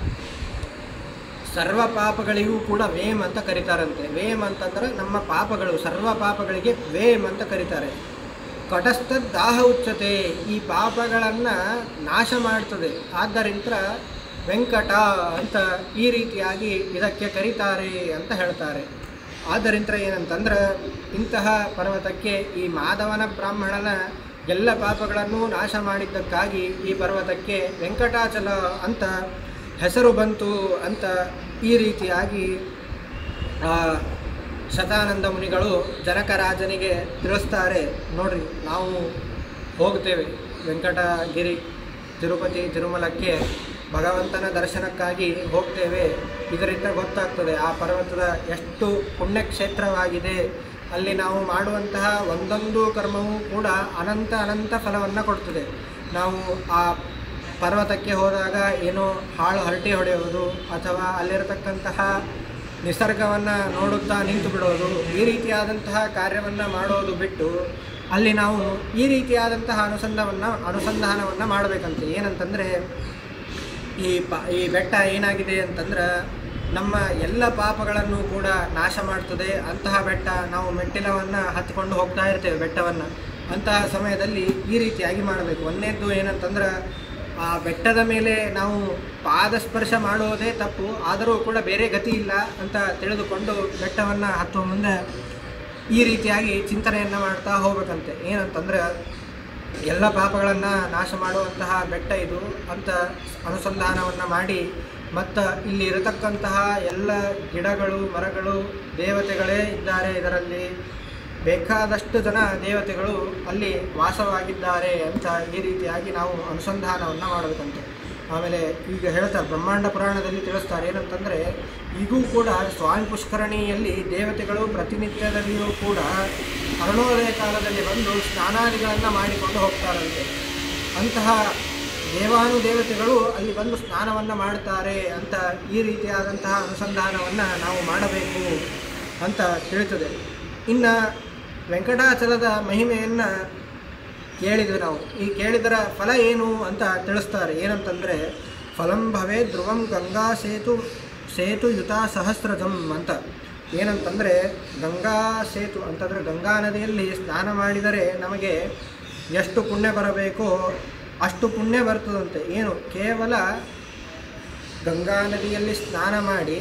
ಸರ್ವ ಪಾಪಗಳಿಗೂ ಕೂಡ ವೇಮ್ ಅಂತ ಕರೀತಾರಂತೆ ವೇಮ್ ಅಂತಂದ್ರೆ ನಮ್ಮ ಪಾಪಗಳು ಸರ್ವ ಪಾಪಗಳಿಗೆ ವೇಮ್ ಅಂತ ಕರೀತಾರೆ ಕಟಸ್ಥ ದಾಹ ಉಚ್ಚತೆ ಈ ಪಾಪಗಳನ್ನು ನಾಶ ಮಾಡ್ತದೆ ಆದ್ದರಿಂದ ವೆಂಕಟ ಅಂತ ಈ ರೀತಿಯಾಗಿ ಇದಕ್ಕೆ ಕರೀತಾರೆ ಅಂತ ಹೇಳ್ತಾರೆ ಆದ್ದರಿಂದ ಏನಂತಂದ್ರೆ ಇಂತಹ ಪರ್ವತಕ್ಕೆ ಈ ಮಾಧವನ ಬ್ರಾಹ್ಮಣನ ಎಲ್ಲ ಪಾಪಗಳನ್ನು ನಾಶ ಮಾಡಿದ್ದಕ್ಕಾಗಿ ಈ ಪರ್ವತಕ್ಕೆ ವೆಂಕಟಾಚಲ ಅಂತ ಹೆಸರು ಬಂತು ಅಂತ ಈ ರೀತಿಯಾಗಿ ಆ, ಶತಾನಂದ ಮುನಿಗಳು ಜನಕರಾಜನಿಗೆ ತಿಳಿಸ್ತಾರೆ ನೋಡ್ರಿ ನಾವು ಹೋಗ್ತೇವೆ ವೆಂಕಟಗಿರಿ ತಿರುಪತಿ ತಿರುಮಲಕ್ಕೆ ಭಗವಂತನ ದರ್ಶನಕ್ಕಾಗಿ ಹೋಗ್ತೇವೆ ಇದರಿಂದ ಗೊತ್ತಾಗ್ತದೆ ಆ ಪರ್ವತದ ಎಷ್ಟು ಪುಣ್ಯಕ್ಷೇತ್ರವಾಗಿದೆ ಅಲ್ಲಿ ನಾವು ಮಾಡುವಂತಹ ಒಂದೊಂದು ಕರ್ಮವೂ ಕೂಡ ಅನಂತ ಅನಂತ ಫಲವನ್ನು ಕೊಡ್ತದೆ ನಾವು ಆ ಪರ್ವತಕ್ಕೆ ಹೋದಾಗ ಏನೋ ಹಾಳು ಹರಟೆ ಹೊಡೆಯೋದು ಅಥವಾ ಅಲ್ಲಿರತಕ್ಕಂತಹ ನಿಸರ್ಗವನ್ನು ನೋಡುತ್ತಾ ನಿಂತು ಬಿಡೋದು ಈ ರೀತಿಯಾದಂತಹ ಕಾರ್ಯವನ್ನು ಮಾಡೋದು ಬಿಟ್ಟು ಅಲ್ಲಿ ನಾವು ಈ ರೀತಿಯಾದಂತಹ ಅನುಸಂಧಾನವನ್ನು ಅನುಸಂಧಾನವನ್ನು ಮಾಡಬೇಕಂತೆ ಏನಂತಂದರೆ ಈ ಪ ಈ ಬೆಟ್ಟ ಏನಾಗಿದೆ ಅಂತಂದ್ರೆ ನಮ್ಮ ಎಲ್ಲ ಪಾಪಗಳನ್ನು ಕೂಡ ನಾಶ ಮಾಡ್ತದೆ ಅಂತಹ ಬೆಟ್ಟ ನಾವು ಮೆಟ್ಟಿಲವನ್ನು ಹತ್ತಿಕೊಂಡು ಹೋಗ್ತಾ ಇರ್ತೇವೆ ಬೆಟ್ಟವನ್ನು ಅಂತಹ ಸಮಯದಲ್ಲಿ ಈ ರೀತಿಯಾಗಿ ಮಾಡಬೇಕು ಒಂದನೇದ್ದು ಏನಂತಂದ್ರೆ ಆ ಬೆಟ್ಟದ ಮೇಲೆ ನಾವು ಪಾದಸ್ಪರ್ಶ ಮಾಡುವುದೇ ತಪ್ಪು ಆದರೂ ಕೂಡ ಬೇರೆ ಗತಿ ಇಲ್ಲ ಅಂತ ತಿಳಿದುಕೊಂಡು ಬೆಟ್ಟವನ್ನು ಹತ್ತುವ ಮುಂದೆ ಈ ರೀತಿಯಾಗಿ ಚಿಂತನೆಯನ್ನು ಮಾಡ್ತಾ ಹೋಗ್ಬೇಕಂತೆ ಏನಂತಂದ್ರೆ ಎಲ್ಲ ಪಾಪಗಳನ್ನು ನಾಶ ಮಾಡುವಂತಹ ಬೆಟ್ಟ ಇದು ಅಂತ ಅನುಸಂಧಾನವನ್ನು ಮಾಡಿ ಮತ್ತು ಇಲ್ಲಿ ಇರತಕ್ಕಂತಹ ಎಲ್ಲ ಗಿಡಗಳು ಮರಗಳು ದೇವತೆಗಳೇ ಇದ್ದಾರೆ ಇದರಲ್ಲಿ ಬೇಕಾದಷ್ಟು ಜನ ದೇವತೆಗಳು ಅಲ್ಲಿ ವಾಸವಾಗಿದ್ದಾರೆ ಅಂತ ಈ ರೀತಿಯಾಗಿ ನಾವು ಅನುಸಂಧಾನವನ್ನು ಮಾಡಬೇಕಂತೆ ಆಮೇಲೆ ಈಗ ಹೇಳ್ತಾರೆ ಬ್ರಹ್ಮಾಂಡ ಪುರಾಣದಲ್ಲಿ ತಿಳಿಸ್ತಾರೆ ಏನಂತಂದರೆ ಈಗೂ ಕೂಡ ಸ್ವಾಮಿ ಪುಷ್ಕರಣಿಯಲ್ಲಿ ದೇವತೆಗಳು ಪ್ರತಿನಿತ್ಯದಲ್ಲಿಯೂ ಕೂಡ ಅರುಣೋದಯ ಕಾಲದಲ್ಲಿ ಬಂದು ಸ್ನಾನಾದಿಗಳನ್ನು ಮಾಡಿಕೊಂಡು ಹೋಗ್ತಾರಂತೆ ಅಂತಹ ದೇವಾನುದೇವತೆಗಳು ಅಲ್ಲಿ ಬಂದು ಸ್ನಾನವನ್ನು ಮಾಡ್ತಾರೆ ಅಂತ ಈ ರೀತಿಯಾದಂತಹ ಅನುಸಂಧಾನವನ್ನು ನಾವು ಮಾಡಬೇಕು ಅಂತ ತಿಳಿತದೆ ಇನ್ನು ವೆಂಕಟಾಚಲದ ಮಹಿಮೆಯನ್ನು ಕೇಳಿದ್ವಿ ನಾವು ಈ ಕೇಳಿದರ ಫಲ ಏನು ಅಂತ ತಿಳಿಸ್ತಾರೆ ಏನಂತಂದರೆ ಫಲಂ ಭವೇ ಧ್ರುವಂ ಗಂಗಾ ಸೇತು ಸೇತು ಯುತ ಸಹಸ್ರಜಂ ಅಂತ ಏನಂತಂದರೆ ಗಂಗಾ ಸೇತು ಅಂತಂದರೆ ಗಂಗಾ ನದಿಯಲ್ಲಿ ಸ್ನಾನ ಮಾಡಿದರೆ ನಮಗೆ ಎಷ್ಟು ಪುಣ್ಯ ಬರಬೇಕೋ ಅಷ್ಟು ಪುಣ್ಯ ಬರ್ತದಂತೆ ಏನು ಕೇವಲ ಗಂಗಾ ನದಿಯಲ್ಲಿ ಸ್ನಾನ ಮಾಡಿ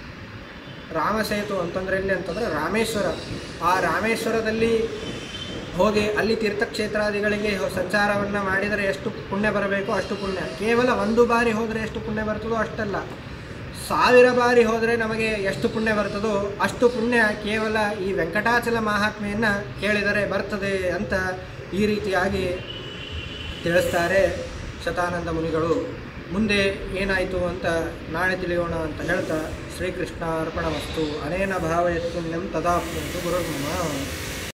ರಾಮಸೇತು ಅಂತಂದ್ರೆ ಎಲ್ಲಿ ಅಂತಂದರೆ ರಾಮೇಶ್ವರ ಆ ರಾಮೇಶ್ವರದಲ್ಲಿ ಹೋಗಿ ಅಲ್ಲಿ ತೀರ್ಥಕ್ಷೇತ್ರಾದಿಗಳಿಗೆ ಹೊ- ಸಂಚಾರವನ್ನು ಮಾಡಿದರೆ ಎಷ್ಟು ಪುಣ್ಯ ಬರಬೇಕು ಅಷ್ಟು ಪುಣ್ಯ ಕೇವಲ ಒಂದು ಬಾರಿ ಹೋದರೆ ಎಷ್ಟು ಪುಣ್ಯ ಬರ್ತದೋ ಅಷ್ಟಲ್ಲ ಸಾವಿರ ಬಾರಿ ಹೋದರೆ ನಮಗೆ ಎಷ್ಟು ಪುಣ್ಯ ಬರ್ತದೋ ಅಷ್ಟು ಪುಣ್ಯ ಕೇವಲ ಈ ವೆಂಕಟಾಚಲ ಮಹಾತ್ಮೆಯನ್ನು ಕೇಳಿದರೆ ಬರ್ತದೆ ಅಂತ ಈ ರೀತಿಯಾಗಿ ತಿಳಿಸ್ತಾರೆ ಶತಾನಂದ ಮುನಿಗಳು ಮುಂದೆ ಏನಾಯಿತು ಅಂತ ನಾಳೆ ತಿಳಿಯೋಣ ಅಂತ ಹೇಳ್ತಾ ಶ್ರೀಕೃಷ್ಣ ಅರ್ಪಣ ವಸ್ತು ಅನೇನ ಭಾವಯತ್ ಪುಣ್ಯಂ ತದಾಪ್ನೋತು ಗುರುರ್ಮಮ